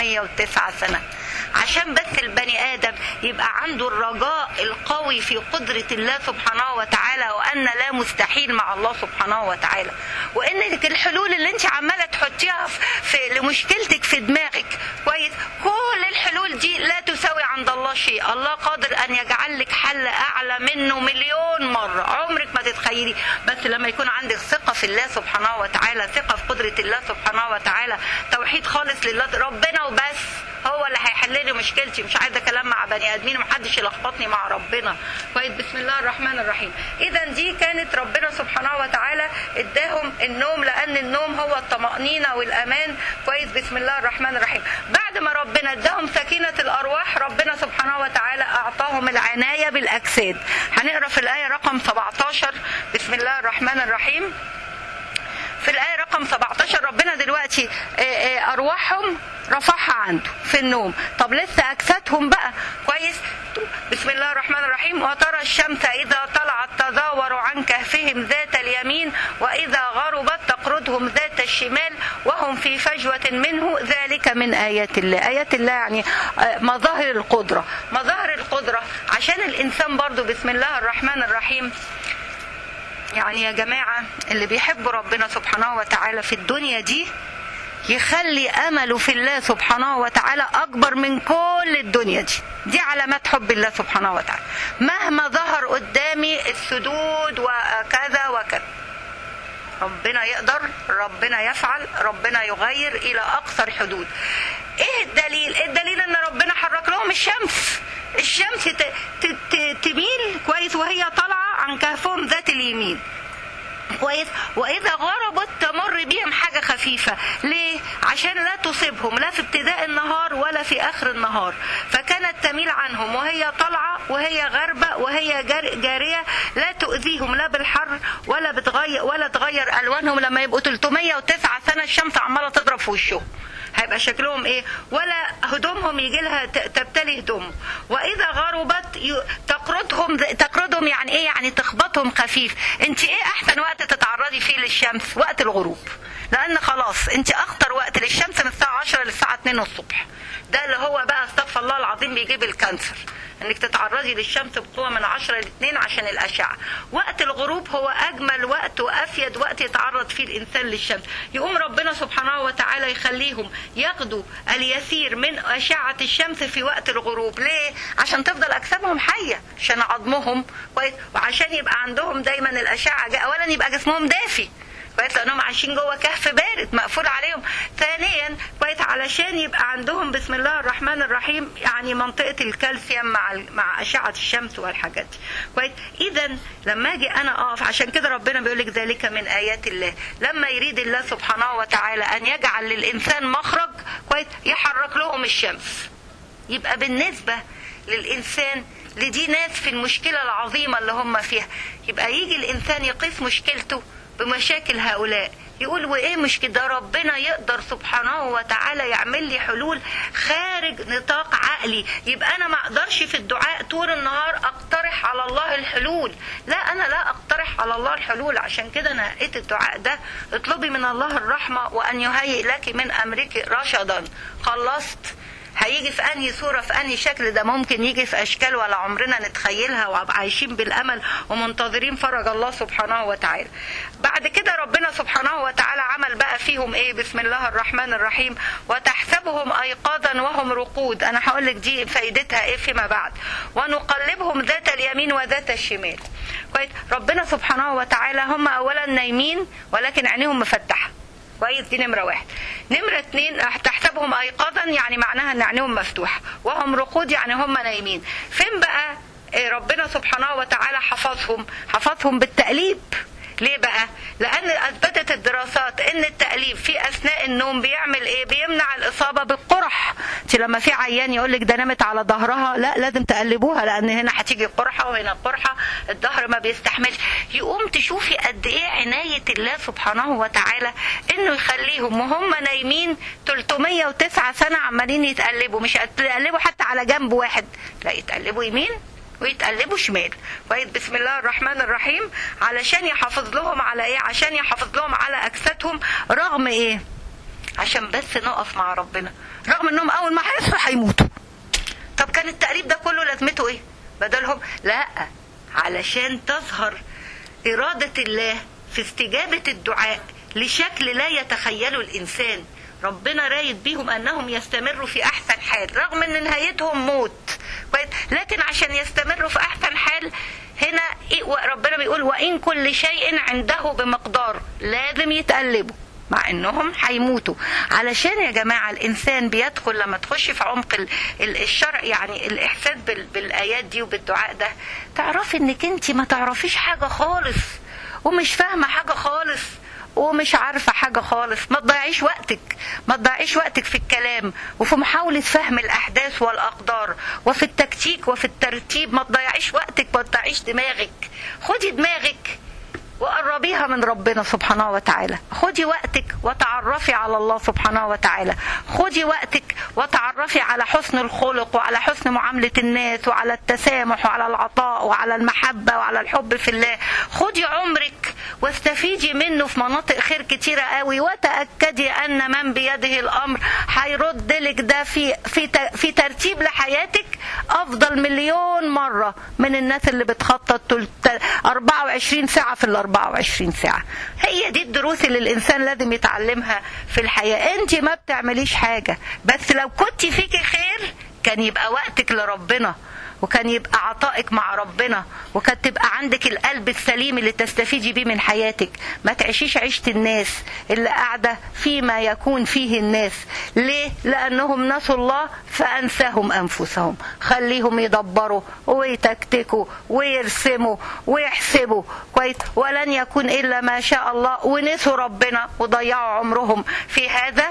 309 سنه عشان بس البني ادم يبقى عنده الرجاء القوي في قدره الله سبحانه وتعالى وان لا مستحيل مع الله سبحانه وتعالى وان الحلول اللي انت عماله تحطيها في في- لمشكلتك في دماغك كويس كل الحلول دي لا تساوي عند الله شيء الله قادر ان يجعل لك حل اعلى منه مليون مره عمرك ما تتخيلي بس لما يكون عندك ثقه في الله سبحانه وتعالى ثقه في قدره الله سبحانه وتعالى توحيد خالص لله ربنا وبس هو اللي هيحل لي مشكلتي مش عايزه كلام مع بني ادمين ومحدش يلخبطني مع ربنا كويس بسم الله الرحمن الرحيم اذا دي كانت ربنا سبحانه وتعالى اداهم النوم لان النوم هو الطمانينه والامان كويس بسم الله الرحمن الرحيم بعد ما ربنا اداهم سكينه الارواح ربنا سبحانه وتعالى اعطاهم العنايه بالاجساد هنقرا في الايه رقم 17 بسم الله الرحمن الرحيم في الآية رقم 17 ربنا دلوقتي آه، آه، أرواحهم رفعها عنده في النوم طب لسه أجسادهم بقى كويس بسم الله الرحمن الرحيم وترى الشمس إذا طلعت تزاور عن كهفهم ذات اليمين وإذا غربت تقرضهم ذات الشمال وهم في فجوة منه ذلك من آيات الله آيات الله يعني آه، مظاهر القدرة مظاهر القدرة عشان الإنسان برضو بسم الله الرحمن الرحيم يعني يا جماعة اللي بيحبوا ربنا سبحانه وتعالى في الدنيا دي يخلي أمله في الله سبحانه وتعالى أكبر من كل الدنيا دي دي علامات حب الله سبحانه وتعالى مهما ظهر قدامي السدود وكذا وكذا ربنا يقدر ربنا يفعل ربنا يغير الى اقصى الحدود ايه الدليل الدليل ان ربنا حرك لهم الشمس الشمس ت- ت- ت- تميل كويس وهي طالعه عن كهفهم ذات اليمين كويس واذا غربت تمر بهم حاجه خفيفه ليه عشان لا تصيبهم لا في ابتداء النهار ولا في اخر النهار فكانت تميل عنهم وهي طالعه وهي غربه وهي جار- جاريه لا تؤذيهم لا بالحر ولا بتغير ولا تغير الوانهم لما يبقوا 309 سنه الشمس عماله تضرب في وشهم هيبقى شكلهم ايه ولا هدومهم يجي لها ت- تبتلي هدومهم واذا غربت ي- تقرضهم تقرضهم يعني ايه يعني تخبطهم خفيف انت ايه احسن وقت تتعرضي فيه للشمس وقت الغروب لان خلاص انت اخطر وقت للشمس من الساعه 10 للساعه 2 الصبح ده اللي هو بقى استغفر الله العظيم بيجيب الكانسر انك تتعرضي للشمس بقوه من 10 ل 2 عشان الاشعه وقت الغروب هو اجمل وقت وافيد وقت يتعرض فيه الانسان للشمس يقوم ربنا سبحانه وتعالى يخليهم ياخدوا اليسير من اشعه الشمس في وقت الغروب ليه عشان تفضل اجسامهم حيه عشان عظمهم كويس وعشان يبقى عندهم دايما الاشعه جا- اولا يبقى جسمهم دافي كويس لانهم عايشين جوه كهف بارد مقفول عليهم ثانيا كويس علشان يبقى عندهم بسم الله الرحمن الرحيم يعني منطقه الكالسيوم مع ال- مع اشعه الشمس والحاجات دي كويس اذا لما اجي انا اقف عشان كده ربنا بيقول لك ذلك من ايات الله لما يريد الله سبحانه وتعالى ان يجعل للانسان مخرج كويس يحرك لهم الشمس يبقى بالنسبة للإنسان لدي ناس في المشكلة العظيمة اللي هم فيها يبقى يجي الإنسان يقيس مشكلته بمشاكل هؤلاء يقول وايه مشكلة ده ربنا يقدر سبحانه وتعالى يعمل لي حلول خارج نطاق عقلي يبقى انا ما اقدرش في الدعاء طول النهار اقترح على الله الحلول لا انا لا اقترح على الله الحلول عشان كده انا لقيت الدعاء ده اطلبي من الله الرحمة وان يهيئ لك من امرك رشدا خلصت هيجي في انهي صورة في انهي شكل ده ممكن يجي في اشكال ولا عمرنا نتخيلها وعايشين بالامل ومنتظرين فرج الله سبحانه وتعالى بعد كده ربنا سبحانه وتعالى عمل بقى فيهم ايه بسم الله الرحمن الرحيم وتحسبهم ايقاظا وهم رقود انا هقول لك دي فايدتها ايه فيما بعد ونقلبهم ذات اليمين وذات الشمال كويس ربنا سبحانه وتعالى هم اولا نايمين ولكن عينيهم مفتحه كويس دي نمرة واحد نمرة اتنين تحسبهم أيقاظا يعني معناها إن عينيهم مفتوحة وهم رقود يعني هم نايمين فين بقى إيه ربنا سبحانه وتعالى حفظهم حفظهم بالتقليب ليه بقى؟ لأن أثبتت الدراسات إن التقليب في أثناء النوم بيعمل إيه؟ بيمنع الإصابة بالقرح. أنت لما في عيان يقول لك ده نامت على ظهرها، لا لازم تقلبوها لأن هنا هتيجي قرحة وهنا قرحة، الظهر ما بيستحملش. يقوم تشوفي قد إيه عناية الله سبحانه وتعالى إنه يخليهم وهم نايمين 309 سنة عمالين يتقلبوا، مش يتقلبوا حتى على جنب واحد، لا يتقلبوا يمين ويتقلبوا شمال كويس بسم الله الرحمن الرحيم علشان يحافظ لهم على ايه عشان يحافظ لهم على اجسادهم رغم ايه عشان بس نقف مع ربنا رغم انهم اول ما هيصحوا هيموتوا طب كان التقريب ده كله لازمته ايه بدلهم لا علشان تظهر إرادة الله في استجابة الدعاء لشكل لا يتخيله الإنسان ربنا رايد بيهم أنهم يستمروا في أحسن حال رغم أن نهايتهم موت كويس لكن عشان يستمروا في أحسن حال هنا إيه ربنا بيقول وإن كل شيء عنده بمقدار لازم يتقلبوا مع انهم هيموتوا علشان يا جماعه الانسان بيدخل لما تخش في عمق ال- ال- الشرع يعني الاحساس بال- بالايات دي وبالدعاء ده تعرفي انك انت ما تعرفيش حاجه خالص ومش فاهمه حاجه خالص ومش عارفة حاجة خالص ما تضيعيش وقتك ما تضيعيش وقتك في الكلام وفي محاولة فهم الأحداث والأقدار وفي التكتيك وفي الترتيب ما تضيعيش وقتك ما تضيعيش دماغك خدي دماغك وقربيها من ربنا سبحانه وتعالى خدي وقتك وتعرفي على الله سبحانه وتعالى خدي وقتك وتعرفي على حسن الخلق وعلى حسن معاملة الناس وعلى التسامح وعلى العطاء وعلى المحبة وعلى الحب في الله خدي عمرك واستفيدي منه في مناطق خير كتيرة قوي وتأكدي أن من بيده الأمر هيرد لك ده في في ت- في ترتيب لحياتك أفضل مليون مرة من الناس اللي بتخطط تلت- 24 ساعة في ال 24 ساعة هي دي الدروس اللي الإنسان لازم يتعلمها في الحياة أنت ما بتعمليش حاجة بس لو كنت فيكي خير كان يبقى وقتك لربنا وكان يبقى عطائك مع ربنا وكانت تبقى عندك القلب السليم اللي تستفيدي بيه من حياتك ما تعيشيش عيشة الناس اللي قاعدة فيما يكون فيه الناس ليه؟ لأنهم نسوا الله فأنساهم أنفسهم خليهم يدبروا ويتكتكوا ويرسموا ويحسبوا كويس ولن يكون إلا ما شاء الله ونسوا ربنا وضيعوا عمرهم في هذا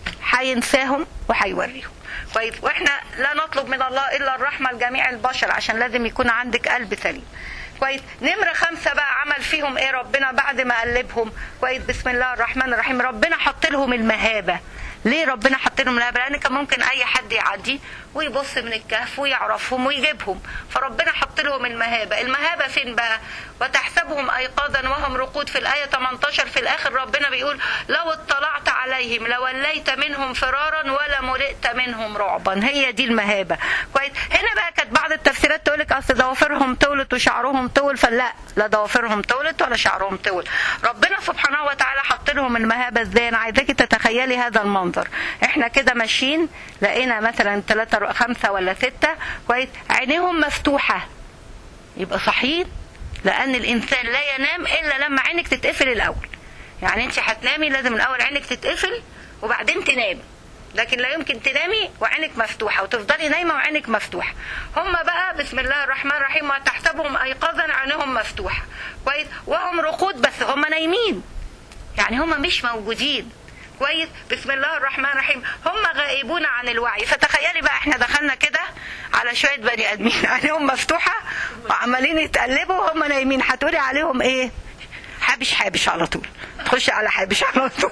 هينساهم وهيوريهم كويس واحنا لا نطلب من الله الا الرحمه لجميع البشر عشان لازم يكون عندك قلب سليم كويس نمرة خمسة بقى عمل فيهم ايه ربنا بعد ما قلبهم كويس بسم الله الرحمن الرحيم ربنا حط لهم المهابة ليه ربنا حط لهم المهابة لان كان ممكن اي حد يعدي ويبص من الكهف ويعرفهم ويجيبهم فربنا حط لهم المهابة المهابة فين بقى وتحسبهم ايقاظا وهم رقود في الاية 18 في الاخر ربنا بيقول لو اطلعت عليهم لوليت منهم فرارا ولا ملئت منهم رعبا هي دي المهابة كويس هنا بقى كانت بعض التفسيرات تقول لك اصل ضوافرهم طولت وشعرهم طول فلا لا ضوافرهم طولت ولا شعرهم طول ربنا سبحانه وتعالى حط لهم المهابة ازاي انا عايزاكي تتخيلي هذا المنظر احنا كده ماشيين لقينا مثلا ثلاثة خمسة ولا ستة كويس عينيهم مفتوحة يبقى صحيين لان الانسان لا ينام الا لما عينك تتقفل الاول يعني انت هتنامي لازم الاول عينك تتقفل وبعدين تنامي لكن لا يمكن تنامي وعينك مفتوحة وتفضلي نايمة وعينك مفتوحة هم بقى بسم الله الرحمن الرحيم وتحسبهم أيقظا عينهم مفتوحة كويس وهم رقود بس هم نايمين يعني هم مش موجودين كويس بسم الله الرحمن الرحيم هم غائبون عن الوعي فتخيلي بقى احنا دخلنا كده على شويه بني ادمين عينيهم مفتوحه وعمالين يتقلبوا هم نايمين هتقولي عليهم ايه حابش حابش على طول تخش على حابش على طول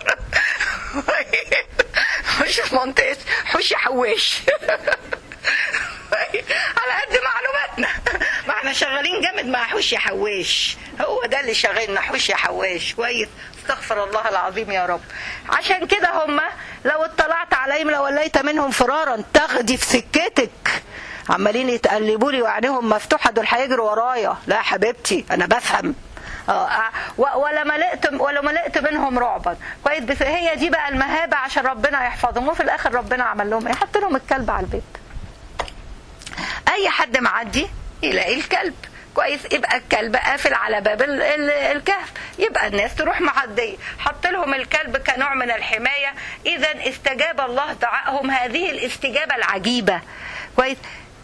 خش في منطقه حوش حواش على قد معلوماتنا ما احنا شغالين جامد مع حوش حواش هو ده اللي شغالنا حوش حواش كويس استغفر الله العظيم يا رب عشان كده هم لو اطلعت عليهم لوليت منهم فرارا تاخدي في سكتك عمالين يتقلبوا لي وعينيهم مفتوحه دول هيجروا ورايا لا حبيبتي انا بفهم اه ولا ملئت ولا ملئت منهم رعبا كويس بس هي دي بقى المهابه عشان ربنا يحفظهم وفي الاخر ربنا عمل لهم ايه حط لهم الكلب على البيت اي حد معدي يلاقي الكلب كويس يبقى الكلب قافل على باب ال- ال- الكهف يبقى الناس تروح معديه حط لهم الكلب كنوع من الحمايه اذا استجاب الله دعائهم هذه الاستجابه العجيبه كويس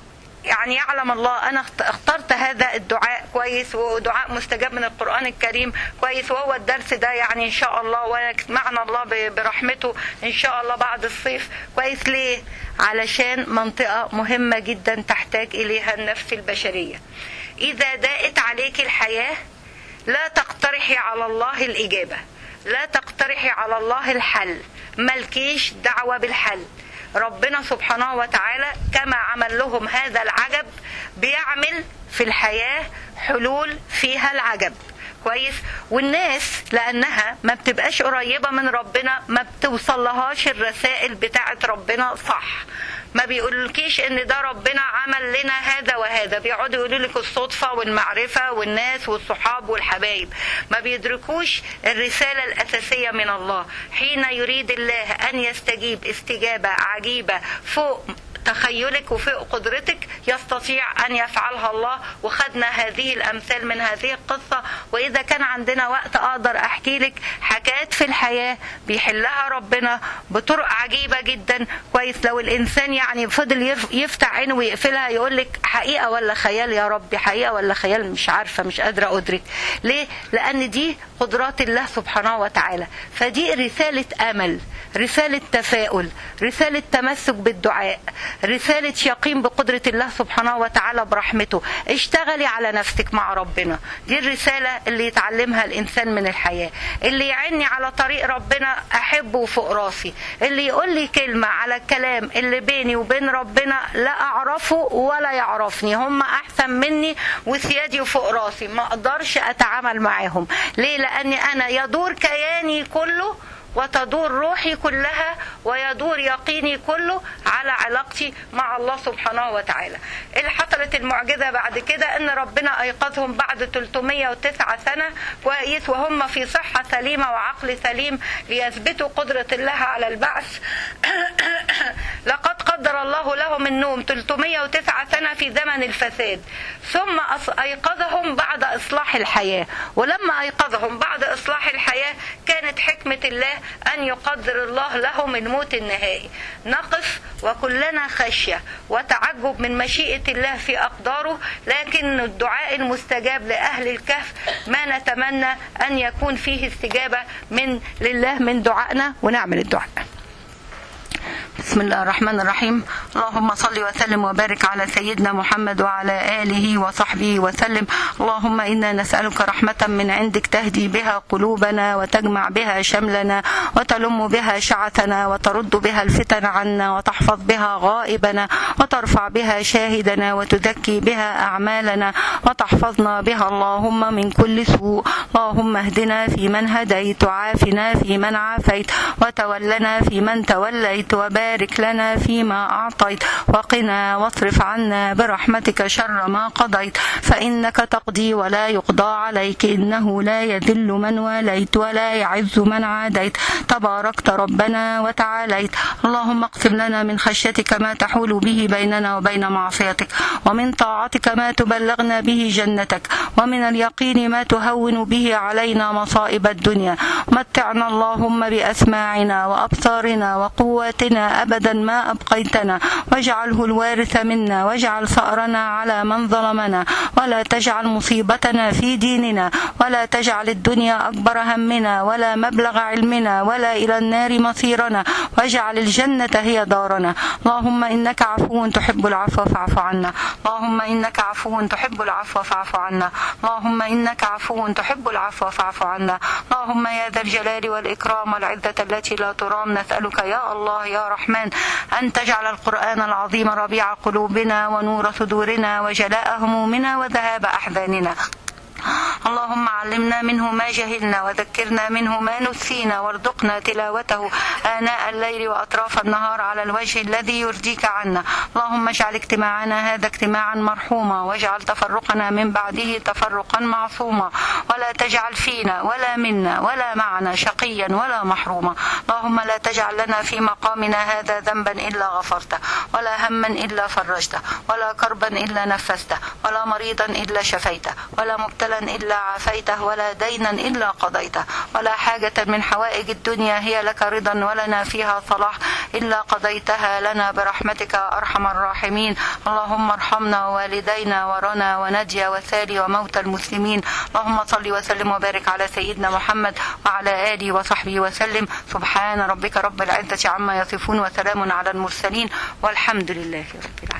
يعني يعلم الله انا اخت- اخترت هذا الدعاء كويس ودعاء مستجاب من القران الكريم كويس وهو الدرس ده يعني ان شاء الله ومعنا الله ب- برحمته ان شاء الله بعد الصيف كويس ليه علشان منطقه مهمه جدا تحتاج اليها النفس البشريه اذا ضاقت عليك الحياه لا تقترحي على الله الاجابه لا تقترحي على الله الحل ملكيش دعوه بالحل ربنا سبحانه وتعالى كما عمل لهم هذا العجب بيعمل في الحياة حلول فيها العجب كويس والناس لانها ما بتبقاش قريبه من ربنا ما بتوصلهاش الرسائل بتاعت ربنا صح ما بيقولكيش ان ده ربنا عمل لنا هذا وهذا بيقعدوا يقولوا لك الصدفه والمعرفه والناس والصحاب والحبايب ما بيدركوش الرساله الاساسيه من الله حين يريد الله ان يستجيب استجابه عجيبه فوق تخيلك وفوق قدرتك يستطيع أن يفعلها الله وخدنا هذه الأمثال من هذه القصة وإذا كان عندنا وقت أقدر أحكي لك حاجات في الحياة بيحلها ربنا بطرق عجيبة جدا كويس لو الإنسان يعني فضل يف- يفتح عينه ويقفلها يقول لك حقيقة ولا خيال يا ربي حقيقة ولا خيال مش عارفة مش قادرة أدرك ليه؟ لأن دي قدرات الله سبحانه وتعالى فدي رسالة أمل رسالة تفاؤل رسالة تمسك بالدعاء رسالة يقين بقدرة الله سبحانه وتعالى برحمته اشتغلي على نفسك مع ربنا دي الرسالة اللي يتعلمها الإنسان من الحياة اللي يعني على طريق ربنا أحبه فوق راسي اللي يقول لي كلمة على الكلام اللي بيني وبين ربنا لا أعرفه ولا يعرفني هم أحسن مني وسيادي وفوق راسي ما أقدرش أتعامل معاهم ليه لأني أنا يدور كياني كله وتدور روحي كلها ويدور يقيني كله على علاقتي مع الله سبحانه وتعالى اللي حصلت المعجزة بعد كده ان ربنا ايقظهم بعد 309 سنة كويس وهم في صحة سليمة وعقل سليم ليثبتوا قدرة الله على البعث لقد قدر الله لهم النوم 309 سنة في زمن الفساد ثم أص- أيقظهم بعد إصلاح الحياة ولما أيقظهم بعد إصلاح الحياة كانت حكمة الله أن يقدر الله لهم الموت النهائي نقف وكلنا خشية وتعجب من مشيئة الله في أقداره لكن الدعاء المستجاب لأهل الكهف ما نتمنى أن يكون فيه استجابة من لله من دعائنا ونعمل الدعاء بسم الله الرحمن الرحيم اللهم صل وسلم وبارك على سيدنا محمد وعلى آله وصحبه وسلم اللهم إنا نسألك رحمة من عندك تهدي بها قلوبنا وتجمع بها شملنا وتلم بها شعثنا وترد بها الفتن عنا وتحفظ بها غائبنا وترفع بها شاهدنا وتزكي بها أعمالنا وتحفظنا بها اللهم من كل سوء اللهم اهدنا فيمن هديت وعافنا فيمن عافيت وتولنا فيمن توليت وبارك وبارك لنا فيما أعطيت وقنا واصرف عنا برحمتك شر ما قضيت فإنك تقضي ولا يقضى عليك إنه لا يذل من واليت ولا يعز من عاديت تباركت ربنا وتعاليت اللهم اقسم لنا من خشيتك ما تحول به بيننا وبين معصيتك ومن طاعتك ما تبلغنا به جنتك ومن اليقين ما تهون به علينا مصائب الدنيا متعنا اللهم بأسماعنا وأبصارنا وقواتنا أبدا ما أبقيتنا واجعله الوارث منا واجعل ثأرنا على من ظلمنا ولا تجعل مصيبتنا في ديننا ولا تجعل الدنيا أكبر همنا ولا مبلغ علمنا ولا إلى النار مصيرنا واجعل الجنة هي دارنا اللهم إنك عفو تحب العفو فاعف عنا اللهم إنك عفو تحب العفو فاعف عنا اللهم إنك عفو تحب العفو فاعف عنا اللهم يا ذا الجلال والإكرام والعزة التي لا ترام نسألك يا الله يا رحمن أن تجعل القرآن العظيم ربيع قلوبنا ونور صدورنا وجلاء همومنا وذهاب أحزاننا اللهم علمنا منه ما جهلنا وذكرنا منه ما نسينا وارزقنا تلاوته آناء الليل وأطراف النهار على الوجه الذي يرضيك عنا اللهم اجعل اجتماعنا هذا اجتماعا مرحوما واجعل تفرقنا من بعده تفرقا معصوما ولا تجعل فينا ولا منا ولا معنا شقيا ولا محروما اللهم لا تجعل لنا في مقامنا هذا ذنبا إلا غفرته ولا هما إلا فرجته ولا كربا إلا نفسته ولا مريضا إلا شفيته ولا مبتلا إلا عافيته ولا دينا إلا قضيته ولا حاجة من حوائج الدنيا هي لك رضا ولنا فيها صلاح إلا قضيتها لنا برحمتك يا أرحم الراحمين اللهم ارحمنا ووالدينا ورنا ونجيا وسالي وموتى المسلمين اللهم صل وسلم وبارك على سيدنا محمد وعلى آله وصحبه وسلم سبحان ربك رب العزة عما يصفون وسلام على المرسلين والحمد لله رب العالمين